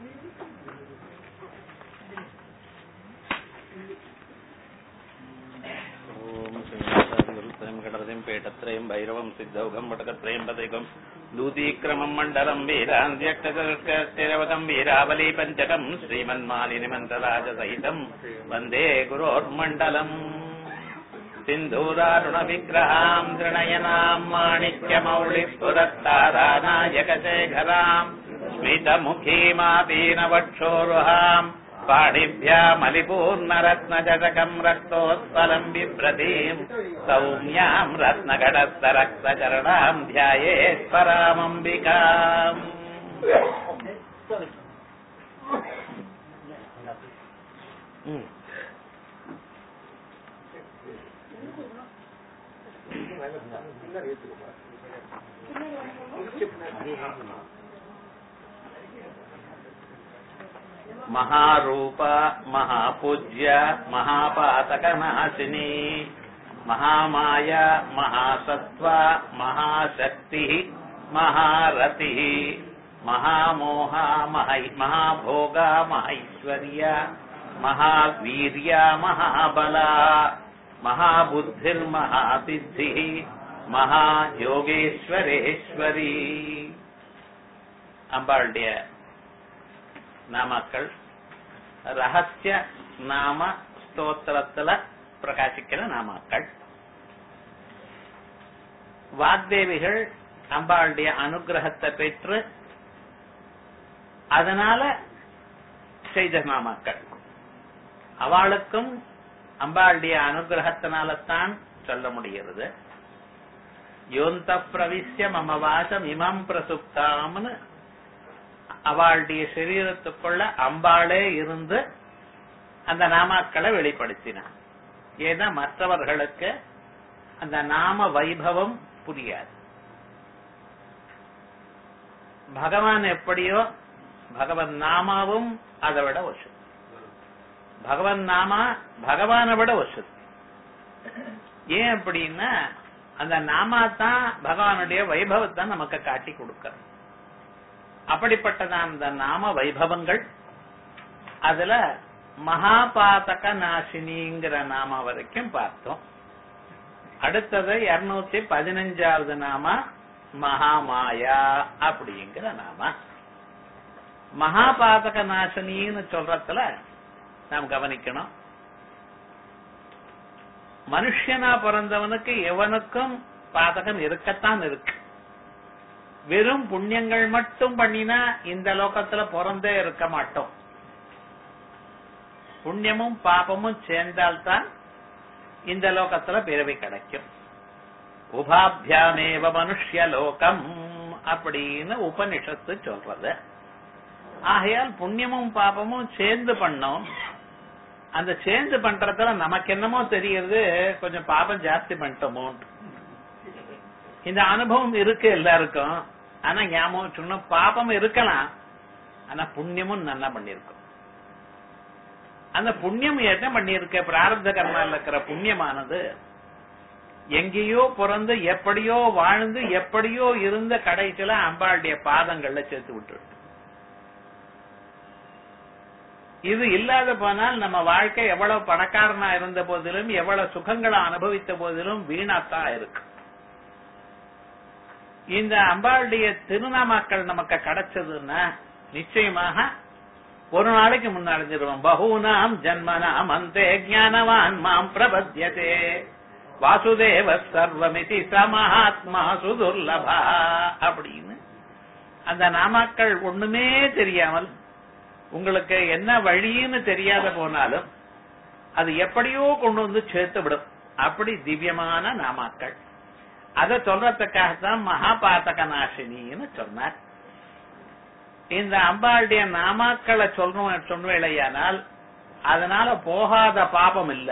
ஓம் ஸ்ரீம் கடரதிம் பேட்டத்ரயம் பைரவம் சித்தௌகம் வடகத்ரயம் பதைகம் தூதீக்கிரமம் மண்டலம் வீராந்தியக்தரவதம் வீராவலி பஞ்சகம் ஸ்ரீமன்மாலினி மந்திரராஜசகிதம் வந்தே குரோர்மண்டலம் சிந்தூராருண விக்கிரகாம் திருணயனாம் மாணிக்யமௌளி புரத்தாராநாயகசேகராம் स्मितमुखीमापीनवक्षोरुहाम् पाणिभ्यामलिपूर्णरत्नजटकम् रक्तोत्पलम् बिभ्रतीम् सौम्याम् रत्नगडस्तरक्तचरणाम् ध्यायेत् परामम्बिकाम् ம். మహారూప మహాపూజ్య మహాపాతకనాశిని మహామాయ మహాసత్వ మహాశక్తి మహారతి మహామోహ మహై మహాభోగ మహైశ్వర్య మహావీర్య మహాబల మహాబుద్ధిర్మహాసిద్ధి மகாயோகேஸ்வரேஸ்வரி அம்பாளுடைய நாமாக்கள் ரகசிய நாம ஸ்தோத்திரத்துல பிரகாசிக்கிற நாமாக்கள் வாக்தேவிகள் அம்பாளுடைய அனுகிரகத்தை பெற்று அதனால செய்த நாமாக்கள் அவளுக்கும் அம்பாளுடைய அனுகிரகத்தினால்தான் சொல்ல முடிகிறது யோந்த பிரவிசிய மம வாசம் இமம் பிரசுப்தாம்னு அவளுடைய சரீரத்துக்குள்ள அம்பாளே இருந்து அந்த நாமாக்களை வெளிப்படுத்தினான் ஏன்னா மற்றவர்களுக்கு அந்த நாம வைபவம் புரியாது பகவான் எப்படியோ பகவன் நாமாவும் அதை விட வசதி பகவன் நாமா பகவானை விட வசதி ஏன் அப்படின்னா அந்த நாமா தான் பகவானுடைய வைபவத்தை நமக்கு காட்டி கொடுக்கிறது அப்படிப்பட்டதான் அந்த நாம வைபவங்கள் அதுல மகாபாதக நாசினிங்கிற நாம வரைக்கும் பார்த்தோம் அடுத்தது இருநூத்தி பதினஞ்சாவது நாம மகாமாயா அப்படிங்கிற நாம மகாபாதக நாசினின்னு சொல்றதுல நாம் கவனிக்கணும் மனுஷனா பிறந்தவனுக்கு எவனுக்கும் பாதகம் இருக்கத்தான் இருக்கு வெறும் புண்ணியங்கள் மட்டும் பண்ணினா இந்த லோகத்துல பிறந்தே இருக்க மாட்டோம் புண்ணியமும் பாபமும் சேர்ந்தால்தான் இந்த லோகத்துல பிறவி கிடைக்கும் உபாபியாமேவ மனுஷ்ய லோகம் அப்படின்னு உபனிஷத்து சொல்றது ஆகையால் புண்ணியமும் பாபமும் சேர்ந்து பண்ணோம் அந்த சேர்ந்து பண்றதுல நமக்கு என்னமோ தெரியுது கொஞ்சம் பாபம் ஜாஸ்தி பண்ணிட்டோமோ இந்த அனுபவம் இருக்கு எல்லாருக்கும் ஆனா ஞாபகம் சொன்ன பாபம் இருக்கலாம் ஆனா புண்ணியமும் நல்லா பண்ணிருக்கும் அந்த புண்ணியம் என்ன பண்ணிருக்க பிராரப்த கர்மால இருக்கிற புண்ணியமானது எங்கேயோ பிறந்து எப்படியோ வாழ்ந்து எப்படியோ இருந்த கடைசியில அம்பாளுடைய பாதங்கள்ல சேர்த்து விட்டுருக்கு இது இல்லாத போனால் நம்ம வாழ்க்கை எவ்வளவு பணக்காரனா இருந்த போதிலும் எவ்வளவு சுகங்களை அனுபவித்த போதிலும் வீணாத்தான் இருக்கு இந்த அம்பாளுடைய திருநாமாக்கள் நமக்கு கிடைச்சதுன்னா நிச்சயமாக ஒரு நாளைக்கு முன்னடைஞ்சிருவோம் பகூனாம் ஜன்மனாம் அந்தே ஜானவான் மாம் பிரபத்தியதே வாசுதேவ சர்வமிதி சமஹாத்மா சுதுர்லபா அப்படின்னு அந்த நாமாக்கள் ஒண்ணுமே தெரியாமல் உங்களுக்கு என்ன வழின்னு தெரியாத போனாலும் அது எப்படியோ கொண்டு வந்து சேர்த்து விடும் அப்படி திவ்யமான நாமாக்கள் அதை சொல்றதுக்காகத்தான் மகாபாத்தக நாசினின்னு சொன்னார் இந்த அம்பாளுடைய நாமாக்களை சொல்றோம் சொன்னவேளையானால் அதனால போகாத பாபம் இல்ல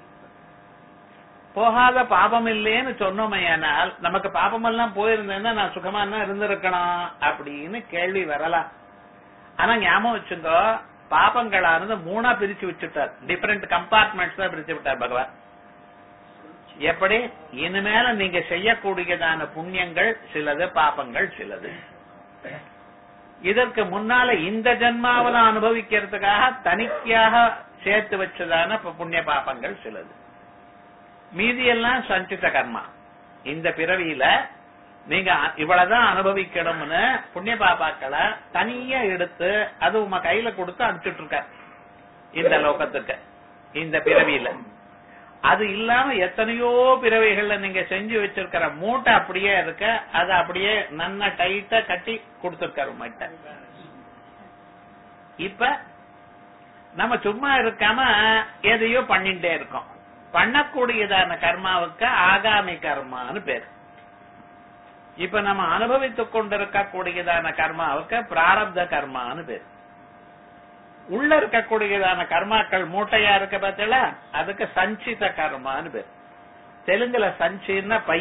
போகாத பாபம் இல்லேன்னு சொன்னோமையானால் நமக்கு பாபம் எல்லாம் போயிருந்தேன்னா நான் சுகமா தான் இருந்திருக்கணும் அப்படின்னு கேள்வி வரலாம் ஆனா ஞாபகம் வச்சுங்க பாபங்களானது மூணா பிரிச்சு வச்சுட்டார் டிஃபரெண்ட் கம்பார்ட்மெண்ட்ஸ் தான் பிரிச்சு விட்டார் பகவான் எப்படி இனிமேல நீங்க செய்யக்கூடியதான புண்ணியங்கள் சிலது பாபங்கள் சிலது இதற்கு முன்னால இந்த ஜென்மாவில அனுபவிக்கிறதுக்காக தனிக்கையாக சேர்த்து வச்சதான பு- புண்ணிய பாபங்கள் சிலது மீதி எல்லாம் சஞ்சித கர்மா இந்த பிறவியில நீங்க அ- இவ்வளவுதான் அனுபவிக்கணும்னு புண்ணிய பாப்பாக்களை தனியா எடுத்து அது உங்க கையில கொடுத்து அனுப்பிச்சுட்டு இருக்க இந்த லோகத்துக்கு இந்த பிறவியில அது இல்லாம எத்தனையோ பிறவைகள்ல நீங்க செஞ்சு வச்சிருக்கிற மூட்டை அப்படியே இருக்க அதை அப்படியே நன்னா டைட்டா கட்டி கொடுத்திருக்காரு உங்ககிட்ட இப்ப நம்ம சும்மா இருக்காம எதையோ பண்ணிட்டே இருக்கோம் பண்ணக்கூடியதான கர்மாவுக்கு ஆகாமி கர்மான்னு பேர் இப்ப நம்ம அனுபவித்துக் கொண்டிருக்கக்கூடியதான கர்மாவுக்கு பிராரப்த கர்மான்னு பேர் உள்ள இருக்கக்கூடியதான கர்மாக்கள் மூட்டையா இருக்க பார்த்தல அதுக்கு சஞ்சித கர்மான்னு பேர் தெலுங்குல சஞ்சின்னா பை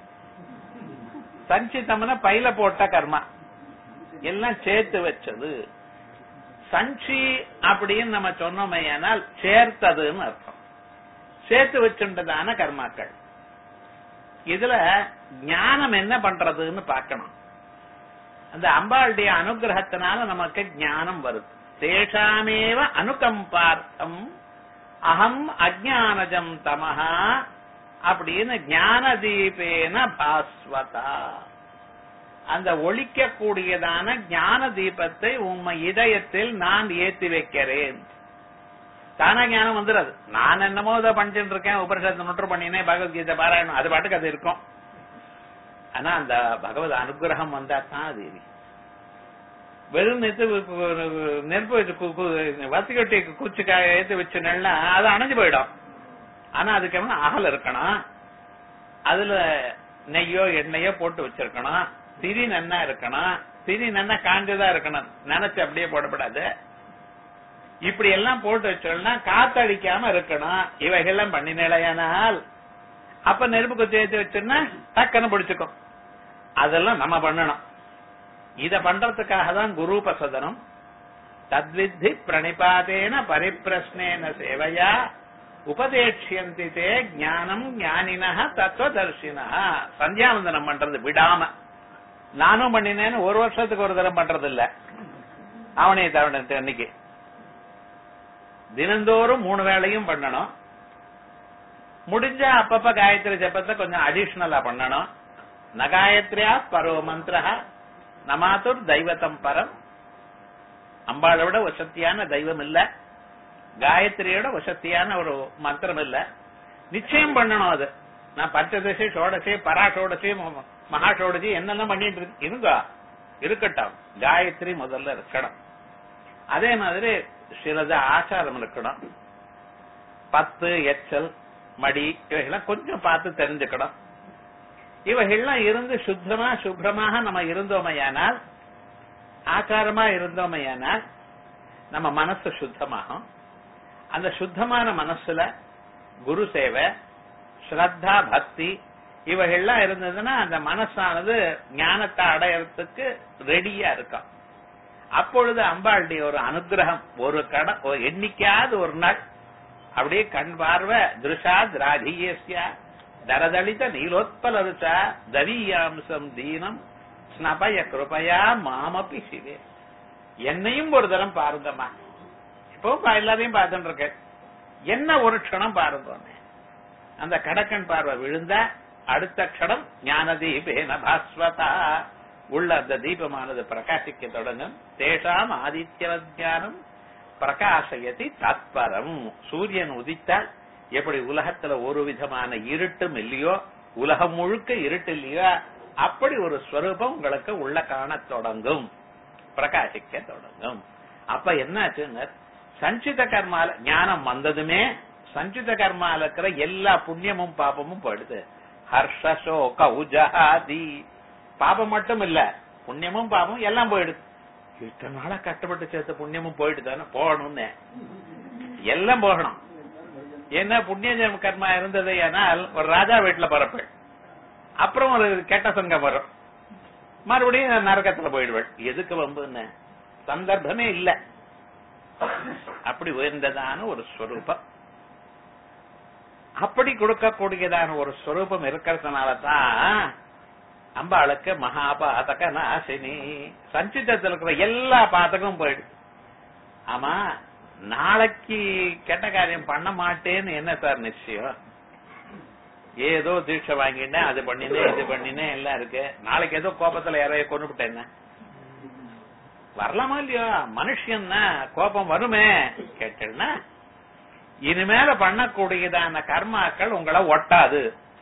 சஞ்சிதம்னா பையில போட்ட கர்மா எல்லாம் சேர்த்து வச்சது சஞ்சி அப்படின்னு நம்ம சொன்னோமையானால் சேர்த்ததுன்னு அர்த்தம் சேர்த்து வச்சுட்டதான கர்மாக்கள் இதுல ஞானம் என்ன பண்றதுன்னு பார்க்கணும் அந்த அம்பாளுடைய அனுகிரகத்தினால நமக்கு ஞானம் வருது தேஷாமேவ அனுகம்பார்த்தம் அகம் அஜானஜம் தமஹா அப்படின்னு ஞான தீபேன பாஸ்வதா அந்த ஒழிக்க கூடியதான ஞான தீபத்தை உண்மை இதயத்தில் நான் ஏத்தி வைக்கிறேன் தானா ஞானம் வந்துடாது நான் என்னமோ இதை பண்ணிட்டு இருக்கேன் உபனிஷத்து நுற்று பண்ணினேன் பகவத்கீதை பாராயணம் அது பாட்டுக்கு அது இருக்கும் ஆனா அந்த பகவத் அனுகிரகம் வந்தா தான் அது எரியும். வெறும் நெத்து நெருப்பு வச்சு கு- கு- வத்திக்கட்டி குச்சிக்காய ஏத்து வச்சுனா அது அணைஞ்சு போயிடும் ஆனா அதுக்கு என்ன அகல் இருக்கணும் அதுல நெய்யோ எண்ணெயோ போட்டு வச்சிருக்கணும் திரி நன்னா இருக்கணும் திரி நன்னா காஞ்சதா இருக்கணும் நினைச்சு அப்படியே போடப்படாது இப்படி எல்லாம் போட்டு வச்சோம்னா காத்தடிக்காம இருக்கணும் இவைகள்லாம் பண்ணினேலையானால் அப்ப நெருப்பு குத்தி ஏத்தி வச்சோம்னா டக்குன்னு பிடிச்சுக்கும் அதெல்லாம் நம்ம பண்ணணும் இத பண்றதுக்காக தான் குரு பிரசதனம் தத்வித்தி பிரணிபாதேன பரிப்பிரஸ்னேன சேவையா உபதேட்சியந்தி தே ஞானம் ஞானின தத்துவதர்ஷின சந்தியாவந்தனம் பண்றது விடாம நானும் பண்ணினேன்னு ஒரு வருஷத்துக்கு ஒரு தரம் பண்றது இல்ல அவனே தவணை அன்னைக்கு தினந்தோறும் மூணு வேளையும் பண்ணணும் முடிஞ்சா அப்பப்ப காயத்ரி ஜபத்தை கொஞ்சம் அடிஷனலா பண்ணணும் நகாயத்ரியா பரோ மந்திர நமாத்துர் தெய்வத்தம் பரம் அம்பாளை விட வசத்தியான தெய்வம் இல்ல காயத்ரியோட வசத்தியான ஒரு மந்திரம் இல்ல நிச்சயம் பண்ணணும் அது நான் பஞ்சதசி ஷோடசி பராஷோடசி ம- மகாஷோடசி என்னெல்லாம் பண்ணிட்டு இருக்கு இருங்க இருக்கட்டும் காயத்ரி முதல்ல இருக்கணும் அதே மாதிரி சிலது ஆச்சாரம் இருக்கணும் பத்து எச்சல் மடி இவைகள்லாம் கொஞ்சம் பார்த்து தெரிஞ்சுக்கணும் இவைகள்லாம் இருந்து சுத்தமா சுப்ரமாக நம்ம இருந்தோமையானால் ஆச்சாரமா இருந்தோமையானால் நம்ம மனசு சுத்தமாகும் அந்த சுத்தமான மனசுல குரு சேவை ஸ்ரத்தா பக்தி இவைகள்லாம் இருந்ததுன்னா அந்த மனசானது ஞானத்தை அடையறதுக்கு ரெடியா இருக்கும் அப்பொழுது அம்பாளுடைய ஒரு அனுகிரகம் ஒரு கட ஒரு எண்ணிக்கையாவது ஒரு நாள் அப்படியே கண் பார்வை திருஷா திராகியஸ்யா தரதளித நீலோத்பலருச்சா தவீயாம்சம் தீனம் ஸ்னபய கிருபயா மாமபி சிவே என்னையும் ஒரு தரம் பாருங்கம்மா இப்போ எல்லாரையும் பார்த்துட்டு இருக்கேன் என்ன ஒரு க்ஷணம் பாருங்க அந்த கடக்கன் பார்வை விழுந்தா அடுத்த க்ஷணம் ஞான தீபேன பாஸ்வதா உள்ள அந்த தீபமானது பிரகாசிக்க தொடங்கும் தேஷாம் ஆதித்யவத்யானம் பிரகாசயதி தத்பரம் சூரியன் உதித்தால் எப்படி உலகத்துல ஒரு விதமான இருட்டும் இல்லையோ உலகம் முழுக்க இருட்டு இல்லையோ அப்படி ஒரு ஸ்வரூபம் உங்களுக்கு உள்ள காணத் தொடங்கும் பிரகாசிக்க தொடங்கும் அப்ப என்னாச்சுன்னு சஞ்சித கர்மால ஞானம் வந்ததுமே சஞ்சித கர்மால இருக்கிற எல்லா புண்ணியமும் பாபமும் போயிடுது ஹர்ஷோ கௌஜஹாதி பாபம் மட்டும் இல்ல புண்ணியமும் பாபமும் எல்லாம் போயிடுது இத்தனை நாளா கஷ்டப்பட்டு சேர்த்த புண்ணியமும் போயிட்டு தானே போகணும்னு எல்லாம் போகணும் என்ன புண்ணிய ஜென்ம கர்மா இருந்தது ஏனால் ஒரு ராஜா வீட்டுல பிறப்பேன் அப்புறம் ஒரு கெட்ட சங்கம் வரும் மறுபடியும் நான் நரகத்துல போயிடுவேன் எதுக்கு வம்புன்னு சந்தர்ப்பமே இல்ல அப்படி உயர்ந்ததான ஒரு ஸ்வரூபம் அப்படி கொடுக்கக்கூடியதான ஒரு ஸ்வரூபம் இருக்கிறதுனால தான் அம்பாளுக்கு மகாபாதக நாசினி சஞ்சிதத்தில் இருக்கிற எல்லா பாதகமும் போயிடுது ஆமா நாளைக்கு கெட்ட காரியம் பண்ண மாட்டேன்னு என்ன சார் நிச்சயம் ஏதோ தீட்சை வாங்கினேன் அது பண்ணினேன் இது பண்ணினேன் எல்லாம் இருக்கு நாளைக்கு ஏதோ கோபத்துல யாரைய கொண்டு விட்டேன் வரலாமா இல்லையோ மனுஷன்னா கோபம் வருமே கேட்டேன்னா இனிமேல பண்ணக்கூடியதான கர்மாக்கள் உங்களை ஒட்டாது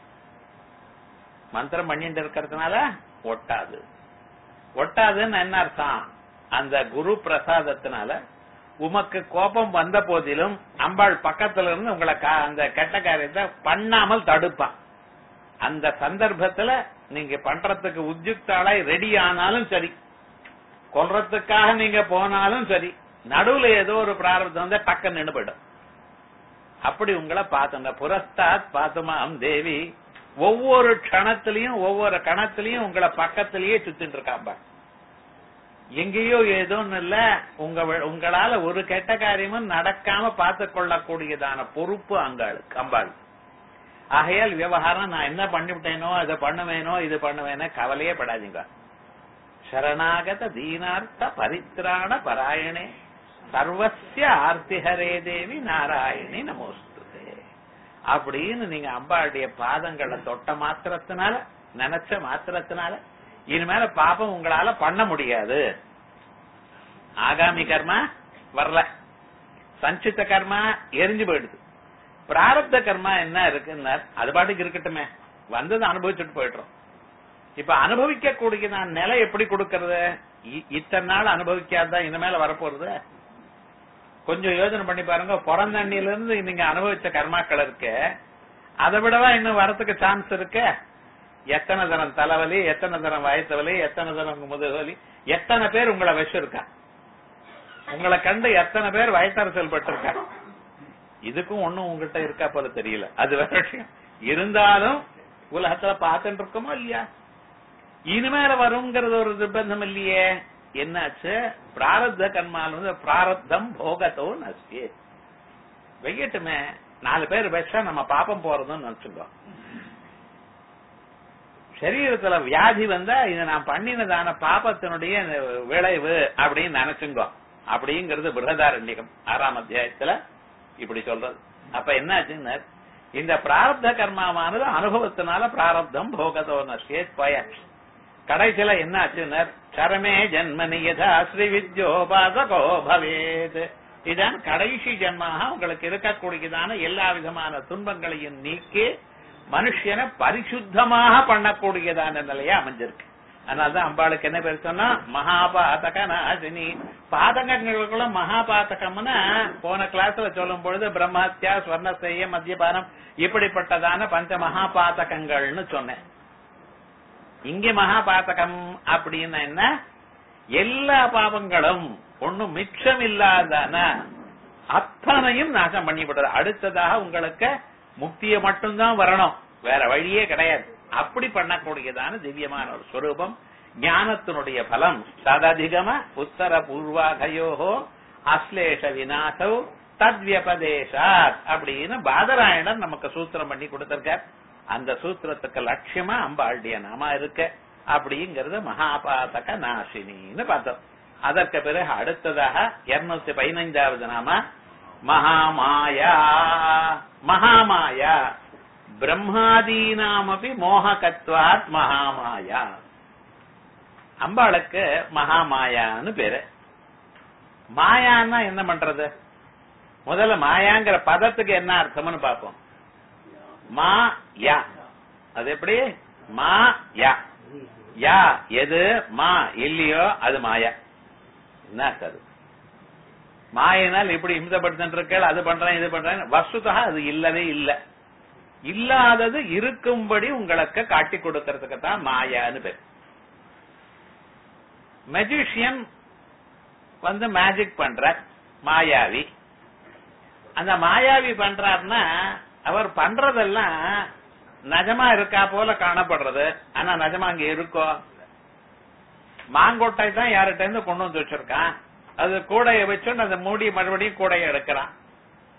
மந்திரம் பண்ணிட்டு இருக்கிறதுனால ஒட்டாது ஒட்டாதுன்னு என்ன அர்த்தம் அந்த குரு பிரசாதத்தினால உமக்கு கோபம் வந்த போதிலும் அம்பாள் பக்கத்துல இருந்து உங்களை கா- அந்த கெட்ட காரியத்தை பண்ணாமல் தடுப்பான் அந்த சந்தர்ப்பத்துல நீங்க பண்றதுக்கு உத்யுக்தாளாய் ரெடி ஆனாலும் சரி கொல்றதுக்காக நீங்க போனாலும் சரி நடுவுல ஏதோ ஒரு பிராரப்தம் வந்து டக்குன்னு நின்னு போயிடும் அப்படி உங்களை பார்த்துங்க புரஸ்தாத் பாத்துமாம் தேவி ஒவ்வொரு க்ஷணத்திலையும் ஒவ்வொரு கணத்திலையும் உங்களை பக்கத்திலேயே சுத்திட்டு இருக்காம்பா எங்கேயோ ஏதோன்னு இல்ல உங்க உங்களால ஒரு கெட்ட காரியமும் நடக்காம பார்த்து கொள்ளக்கூடியதான பொறுப்பு அங்காளுக்கு அம்பாள் ஆகையால் விவகாரம் நான் என்ன பண்ணிவிட்டேனோ அதை பண்ணுவேனோ இது பண்ணுவேனோ கவலையே படாதீங்க சரணாகத தீனார்த்த பரித்ராண பராயணே சர்வசிய ஆர்த்திஹரே தேவி நாராயணி நமோஸ்துதே அப்படின்னு நீங்க அம்பாளுடைய பாதங்களை தொட்ட மாத்திரத்தினால நினைச்ச மாத்திரத்தினால இனிமேல பாபம் உங்களால பண்ண முடியாது ஆகாமி கர்மா வரல சஞ்சித கர்மா எரிஞ்சு போயிடுது பிராரப்த கர்மா என்ன இருக்குன்னா அது பாட்டுக்கு இருக்கட்டுமே வந்ததை அனுபவிச்சுட்டு போயிடுறோம் இப்ப அனுபவிக்க கூடிய நான் நிலை எப்படி கொடுக்கறது இ- இத்தனை நாள் அனுபவிக்காதான் இனிமேல வரப்போறது கொஞ்சம் யோசனை பண்ணி பாருங்க பிறந்த அண்ணில இருந்து நீங்க அனுபவிச்ச கர்மாக்கள் இருக்கு அதை விடவா இன்னும் வரத்துக்கு சான்ஸ் இருக்கு எத்தனை தரம் தலைவலி எத்தனை தரம் வயத்து வலி எத்தனை தரம் முதுகு வலி எத்தனை பேர் உங்களை வச்சிருக்கா உங்களை கண்டு எத்தனை பேர் வயத்தரசல் பட்டிருக்கா இதுக்கும் ஒண்ணும் உங்ககிட்ட இருக்கா போல தெரியல அது வேற விஷயம் இருந்தாலும் உலகத்துல பார்த்துட்டு இருக்கோமோ இல்லையா இனிமேல வருங்கிறது ஒரு நிர்பந்தம் இல்லையே என்னாச்சு பிராரப்த கர்மால வந்து பிராரப்தம் போகத்தோ நசியே வெய்யட்டுமே நாலு பேர் வச்சா நம்ம பாப்பம் போறதுன்னு நினைச்சுக்கோ சரீரத்துல வியாதி வந்தா இது நான் பண்ணினதான பாபத்தினுடைய விளைவு அப்படின்னு நினைச்சுங்கோ அப்படிங்கிறது பிருகதாரண்யகம் ஆறாம் அத்தியாயத்துல இப்படி சொல்றது அப்ப என்னாச்சுன்னு இந்த பிராரப்த கர்மாவானது அனுபவத்தினால பிராரப்தம் போகதோ நஷ்யேத் பயன் கடைசியில என்ன ஆச்சுன்னா சரமே ஜன்மனி யதா ஸ்ரீ வித்யோபாசகோ பவேத் இதான் கடைசி ஜென்மாக உங்களுக்கு இருக்கக்கூடியதான எல்லா விதமான துன்பங்களையும் நீக்கி மனுஷனை பரிசுத்தமாக பண்ணக்கூடியதான நிலையா அமைஞ்சிருக்கு அதனாலதான் அம்பாளுக்கு என்ன பேர் சொன்னா மகாபாதக நாசினி பாதகங்களுக்குள்ள மகாபாதகம்னா போன கிளாஸ்ல சொல்லும் பொழுது பிரம்மஹத்யா ஸ்வர்ணசெய்ய மத்தியபானம் இப்படிப்பட்டதான பஞ்ச மகாபாதகங்கள்னு சொன்னேன் இங்க மகாபாதகம் அப்படின்னு என்ன எல்லா பாவங்களும் ஒண்ணும் மிச்சம் இல்லாதான அத்தனையும் நாசம் பண்ணிவிடுறது அடுத்ததாக உங்களுக்கு முக்திய மட்டும்தான் வரணும் வேற வழியே கிடையாது அப்படி பண்ணக்கூடியதான திவ்யமான ஒரு ஸ்வரூபம் ஞானத்தினுடைய பலம் சததிகம உத்தர பூர்வாகயோகோ அஸ்லேஷ விநாசோ தத்வியபதேசாத் அப்படின்னு பாதராயணன் நமக்கு சூத்திரம் பண்ணி கொடுத்திருக்கார் அந்த சூத்திரத்துக்கு லட்சியமா அம்பாளுடைய நாமா இருக்கு அப்படிங்கறது மகாபாதக நாசினின்னு பார்த்தோம் அதற்கு பிறகு அடுத்ததாக இருநூத்தி பதினைந்தாவது நாம மகாமாயா மகாமாயா பிரம்மாதீனாமபி மோககத்வாத் மகாமாயா அம்பாளுக்கு மகாமாயான்னு பேரு மாயான்னா என்ன பண்றது முதல்ல மாயாங்கிற பதத்துக்கு என்ன அர்த்தம்னு பார்ப்போம் மா யா அது எப்படி மா யா யா எது மா இல்லையோ அது மாயா என்ன அது மாயினால் இப்படி இம்சப்படுத்திட்டு இருக்கேள் அது பண்றேன் இது பண்றேன் வசுதா அது இல்லவே இல்ல இல்லாதது இருக்கும்படி உங்களுக்கு காட்டி கொடுக்கறதுக்கு தான் மாயான்னு பேர் மெஜிஷியன் வந்து மேஜிக் பண்ற மாயாவி அந்த மாயாவி பண்றாருன்னா அவர் பண்றதெல்லாம் நஜமா இருக்கா போல காணப்படுறது ஆனா நஜமா அங்க இருக்கோ மாங்கொட்டை தான் யார்கிட்ட இருந்து கொண்டு வந்து வச்சிருக்கான் அது கூடைய வச்சுன்னு அந்த மூடி மறுபடியும் கூடைய எடுக்கிறான்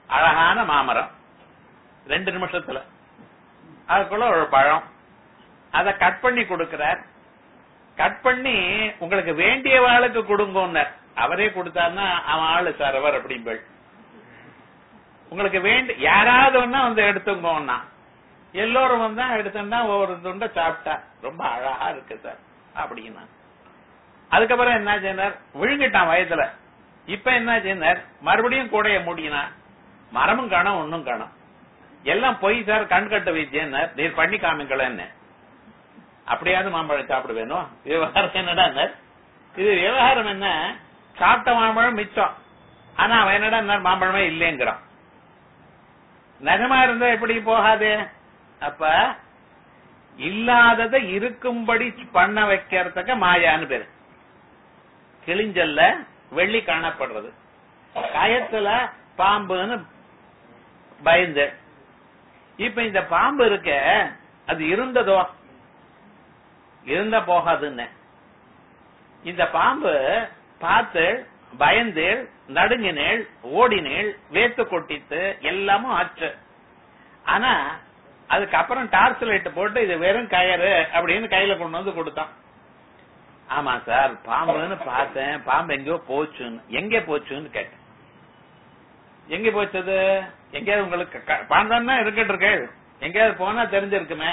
அழகான மாமரம் ரெண்டு நிமிஷத்துல அதுக்குள்ள ஒரு பழம் அத கட் பண்ணி கொடுக்கிறார் கட் பண்ணி உங்களுக்கு வேண்டிய ஆளுக்கு கொடுங்கன்னார் அவரே கொடுத்தாருன்னா அவன் ஆளு சரவர் அப்படிம்பள் உங்களுக்கு வேண்டி யாராவது ஒன்னா வந்து எடுத்துங்கோன்னா எல்லோரும் வந்தா எடுத்தோம்னா ஒவ்வொரு துண்டை சாப்பிட்டா ரொம்ப அழகா இருக்கு சார் அப்படின்னா அதுக்கப்புறம் என்ன செய்தார் விழுங்கிட்டான் வயதுல இப்ப என்ன செய்தார் மறுபடியும் கூடைய மூடினா மரமும் காணும் ஒன்னும் காணும் எல்லாம் பொய் சார் கண் கட்ட வைத்தியன்னார் நீர் பண்ணி காமிங்களேன்னு அப்படியாவது மாம்பழம் சாப்பிட வேணும் விவகாரம் என்னடா இது விவகாரம் என்ன சாப்பிட்ட மாம்பழம் மிச்சம் ஆனா அவன் என்னடா மாம்பழமே இல்லைங்கிறான் நகமா இருந்தா எப்படி போகாது அப்ப இல்லாததை இருக்கும்படி பண்ண வைக்கிறதுக்கு மாயான்னு பேரு கிழிஞ்சல்ல வெள்ளி காணப்படுறது கயத்துல பாம்புன்னு பயந்து இப்ப இந்த பாம்பு இருக்க அது இருந்ததோ இருந்த போகாதுன்னு இந்த பாம்பு பார்த்து பயந்தேள் நடுங்கினேள் ஓடினேள் வேத்து கொட்டித்து எல்லாமும் ஆச்சு ஆனா அதுக்கப்புறம் டார்ச் லைட் போட்டு இது வெறும் கயறு அப்படின்னு கையில கொண்டு வந்து கொடுத்தான் ஆமா சார் பாம்புன்னு பார்த்தேன் பாம்பு எங்கேயோ போச்சுன்னு எங்க போச்சுன்னு கேட்டேன் எங்க போச்சது எங்கேயாவது உங்களுக்கு பாந்தான்னா இருக்கட்டு இருக்கே எங்கேயாவது போனா தெரிஞ்சிருக்குமே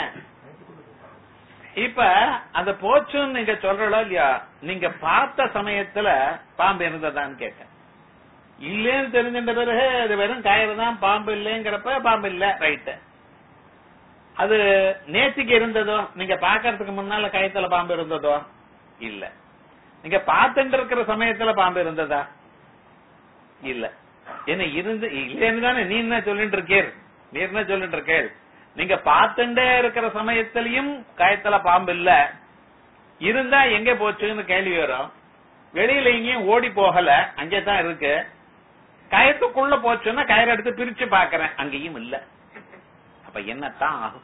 இப்ப அந்த போச்சுன்னு நீங்க சொல்றோ இல்லையா நீங்க பார்த்த சமயத்துல பாம்பு இருந்ததான்னு கேட்டேன் இல்லேன்னு தெரிஞ்சின்ற பிறகு அது வெறும் கயிறு தான் பாம்பு இல்லைங்கிறப்ப பாம்பு இல்ல ரைட்டு அது நேத்திக்கு இருந்ததோ நீங்க பாக்கறதுக்கு முன்னால கயத்துல பாம்பு இருந்ததோ இல்ல நீங்க பார்த்துட்டு இருக்கிற சமயத்துல பாம்பு இருந்ததா இல்ல என்ன இருந்து இல்லன்னு தானே நீ என்ன சொல்லிட்டு இருக்கேர் நீ என்ன சொல்லிட்டு இருக்கேள் நீங்க பார்த்துட்டே இருக்கிற சமயத்திலையும் கயத்துல பாம்பு இல்ல இருந்தா எங்க போச்சுன்னு கேள்வி வரும் வெளியில எங்கேயும் ஓடி போகல அங்கே தான் இருக்கு கயத்துக்குள்ள போச்சுன்னா கயிறு எடுத்து பிரிச்சு பாக்குறேன் அங்கேயும் இல்ல அப்ப என்னத்தான் ஆகும்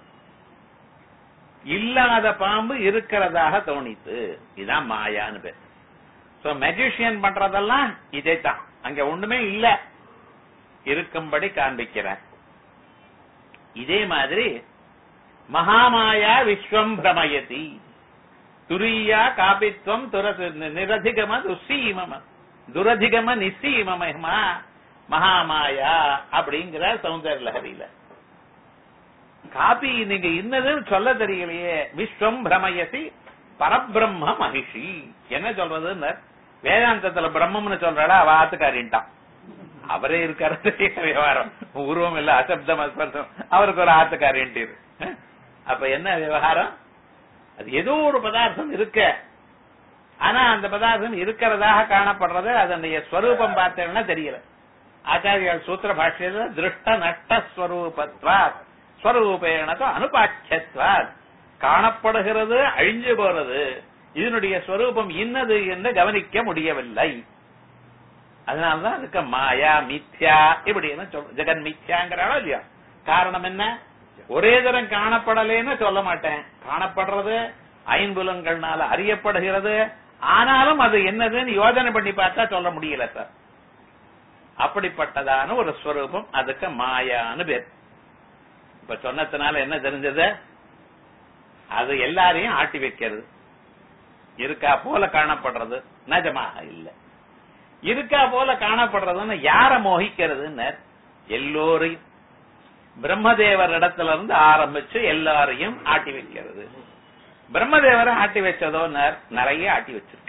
இல்லாத பாம்பு இருக்கிறதாக தோணித்து இதான் மாயான்னு பேர் சோ மெஜிஷியன் பண்றதெல்லாம் இதே தான் அங்க ஒண்ணுமே இல்ல இருக்கும்படி காண்பிக்கிறேன் இதே மாதிரி மகாமாயா விஸ்வம் பிரமயதி துரியா காபித்வம் நிரதிகம துசீமம துரதிகம நிசீமமா மகாமாயா அப்படிங்கிற சௌந்தர லஹரியில காபி நீங்க இன்னதுன்னு சொல்ல தெரியலையே விஸ்வம் பிரமயசி பரபிரம்ம மகிஷி என்ன சொல்றதுன்னு வேதாந்தத்துல பிரம்மம்னு சொல்றாடா அவ ஆத்துக்காரின்ட்டான் அவரே இருக்காரு விவகாரம் உருவம் இல்ல அசப்தம் அஸ்பர்தம் அவருக்கு ஒரு ஆத்துக்காரின்ட்டு அப்ப என்ன விவகாரம் அது ஏதோ ஒரு பதார்த்தம் இருக்க ஆனா அந்த பதார்த்தம் இருக்கிறதாக காணப்படுறது அதனுடைய ஸ்வரூபம் பார்த்தேன்னா தெரியல ஆச்சாரியால் சூத்திர பாஷ்யத்துல திருஷ்ட நஷ்ட ஸ்வரூபத்வாத் ஸ்வரூபேணதோ அனுபாட்சத்வாத் காணப்படுகிறது அழிஞ்சு போறது இதனுடைய ஸ்வரூபம் இன்னது என்று கவனிக்க முடியவில்லை அதனாலதான் அதுக்கு மாயா மித்யா இப்படின்னு சொல் ஜெகன் மித்யாங்கிறாளோ இல்லையா காரணம் என்ன ஒரே தரம் காணப்படலேன்னு சொல்ல மாட்டேன் காணப்படுறது ஐம்புலங்கள்னால அறியப்படுகிறது ஆனாலும் அது என்னதுன்னு யோஜனை பண்ணி பார்த்தா சொல்ல முடியல சார் அப்படிப்பட்டதான ஒரு ஸ்வரூபம் அதுக்கு மாயான்னு பேர் இப்ப சொன்னதுனால என்ன தெரிஞ்சது அது எல்லாரையும் ஆட்டி வைக்கிறது இருக்கா போல காணப்படுறது நிஜமாக இல்ல இருக்கா போல காணப்படுறதுன்னு யார மோகிக்கிறதுன்னு எல்லோரையும் பிரம்மதேவர் இடத்துல இருந்து ஆரம்பிச்சு எல்லாரையும் ஆட்டி வைக்கிறது பிரம்மதேவரை ஆட்டி வச்சதோ நிறைய ஆட்டி வச்சிருக்கு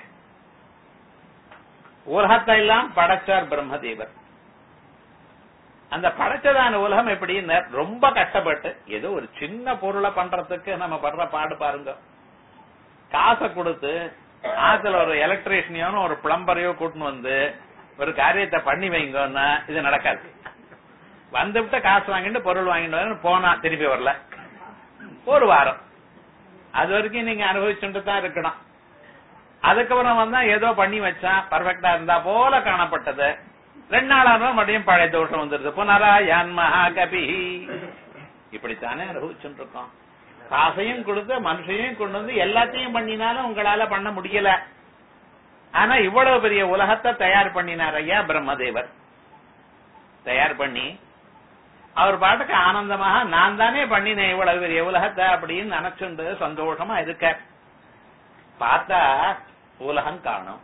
உலகத்தை எல்லாம் படைச்சார் பிரம்மதேவர் அந்த படைச்சதான உலகம் எப்படின்னு ரொம்ப கஷ்டப்பட்டு ஏதோ ஒரு சின்ன பொருளை பண்றதுக்கு நம்ம படுற பாடு பாருங்க காசை கொடுத்து ஆத்துல ஒரு எலக்ட்ரீஷியனோ ஒரு பிளம்பரையோ கூட்டின்னு வந்து ஒரு காரியத்தை பண்ணி வைங்கன்னா இது நடக்காது வந்துவிட்டு காசு வாங்கிட்டு பொருள் வாங்கிட்டு போனா திருப்பி வரல ஒரு வாரம் அது வரைக்கும் நீங்க அனுபவிச்சுட்டு தான் இருக்கணும் அதுக்கப்புறம் வந்தா ஏதோ பண்ணி வச்சான் பர்ஃபெக்டா இருந்தா போல காணப்பட்டது ரெண்டு நாளாக மறுபடியும் பழைய தோஷம் வந்துருது புனரா யான் மகாகபி இப்படித்தானே அனுபவிச்சுட்டு இருக்கோம் காசையும் கொடுத்து மனுஷையும் கொண்டு வந்து எல்லாத்தையும் பண்ணினாலும் உங்களால பண்ண முடியல ஆனா இவ்வளவு பெரிய உலகத்தை தயார் பண்ணினார் ஐயா பிரம்மதேவர் தயார் பண்ணி அவர் பாட்டுக்கு ஆனந்தமாக நான் தானே பண்ணினேன் இவ்வளவு பெரிய உலகத்தை அப்படின்னு நினைச்சுண்டு சந்தோஷமா இருக்க பார்த்தா உலகம் காணும்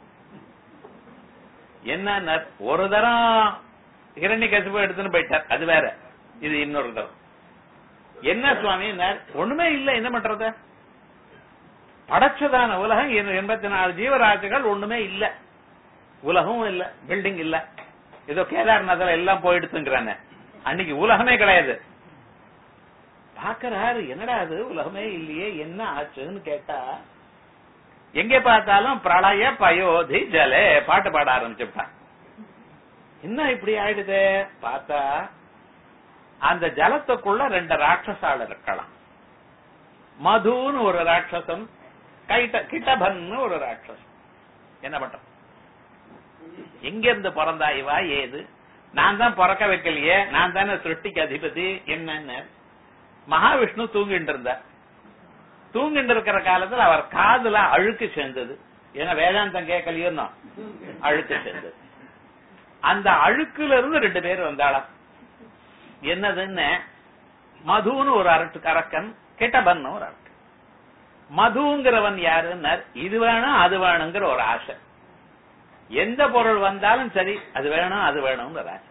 என்ன ஒரு தரம் இரண்ய கசிப்பு எடுத்துன்னு போயிட்டார் அது வேற இது இன்னொரு தரம் என்ன சுவாமி ஒண்ணுமே இல்ல என்ன பண்றது படைச்சதான உலகம் எண்பத்தி நாலு ஜீவராசிகள் ஒண்ணுமே இல்ல உலகமும் இல்ல பில்டிங் இல்ல ஏதோ கேதார்நாத்ல எல்லாம் போயிடுத்துங்கிறானே அன்னைக்கு உலகமே கிடையாது பாக்குறாரு என்னடா அது உலகமே இல்லையே என்ன ஆச்சுன்னு கேட்டா எங்க பார்த்தாலும் பிரளய பயோதி ஜலே பாட்டு பாட ஆரம்பிச்சுட்டான் என்ன இப்படி ஆயிடுது பார்த்தா அந்த ஜலத்துக்குள்ள ரெண்டு ராட்சசால இருக்கலாம் மதுன்னு ஒரு ராட்சசம் கைட்ட கிட்டபன்னு ஒரு ராட்சசம் என்ன பண்ற எங்க இருந்து பிறந்தா இவா ஏது நான் தான் பிறக்க வைக்கலையே நான் தானே சிருஷ்டிக்கு அதிபதி என்னன்னு மகாவிஷ்ணு தூங்கிட்டு இருந்தார் தூங்கிட்டு இருக்கிற காலத்துல அவர் காதுல அழுக்கு சேர்ந்தது ஏன்னா வேதாந்தம் கேட்கலையோ அழுக்கு சேர்ந்தது அந்த அழுக்குல இருந்து ரெண்டு பேர் வந்தாளா என்னதுன்னு மதுன்னு ஒரு அரட்டு அரக்கன் கெட்டபன்னு ஒரு அரக்கன் மதுங்கிறவன் யாருன்னு இது வேணும் அது வேணுங்கிற ஒரு ஆசை எந்த பொருள் வந்தாலும் சரி அது வேணும் அது வேணுங்கிற ஆசை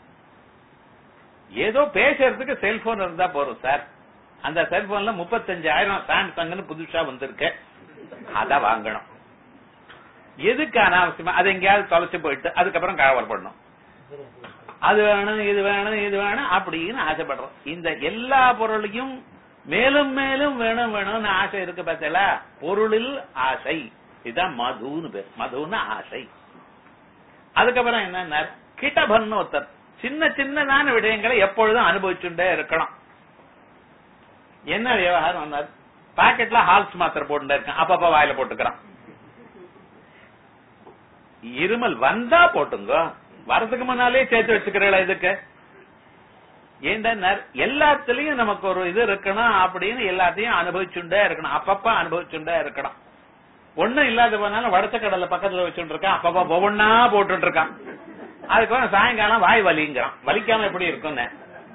ஏதோ பேசுறதுக்கு செல்போன் இருந்தா போறோம் சார் அந்த செல்போன்ல முப்பத்தஞ்சாயிரம் சாம்சங்னு புதுசா வந்திருக்கு அத வாங்கணும் எதுக்கு அனாவசியமா அது எங்கேயாவது தொலைச்சு போயிட்டு அதுக்கப்புறம் கவர் பண்ணும் அது வேணும் இது வேணும் இது வேணும் அப்படின்னு ஆசைப்படுறோம் இந்த எல்லா பொருளையும் மேலும் மேலும் வேணும் வேணும்னு ஆசை இருக்கு பார்த்தல பொருளில் ஆசை இதுதான் மதுன்னு பேர் மதுன்னு ஆசை அதுக்கப்புறம் என்ன கிட்டபன்னு ஒருத்தர் சின்ன சின்னதான விடயங்களை எப்பொழுதும் அனுபவிச்சுட்டே இருக்கணும் என்ன விவகாரம் வந்தார் பாக்கெட்ல ஹால்ஸ் மாத்திரை போட்டு இருக்கேன் அப்பப்ப வாயில போட்டுக்கிறான் இருமல் வந்தா போட்டுங்க வரதுக்கு முன்னாலே சேர்த்து வச்சுக்கிறீங்களா இதுக்கு ஏண்டா எல்லாத்துலயும் நமக்கு ஒரு இது இருக்கணும் அப்படின்னு எல்லாத்தையும் அனுபவிச்சுட்டே இருக்கணும் அப்பப்ப அனுபவிச்சுட்டே இருக்கணும் ஒண்ணும் இல்லாத போனாலும் வடச்ச கடலை பக்கத்துல வச்சுட்டு இருக்கான் அப்பப்ப ஒவ்வொன்னா போட்டுட்டு இருக்கான் அதுக்கு சாயங்காலம் வாய் வலிங்கிறான் வலிக்காம எப்படி இருக்கும்னு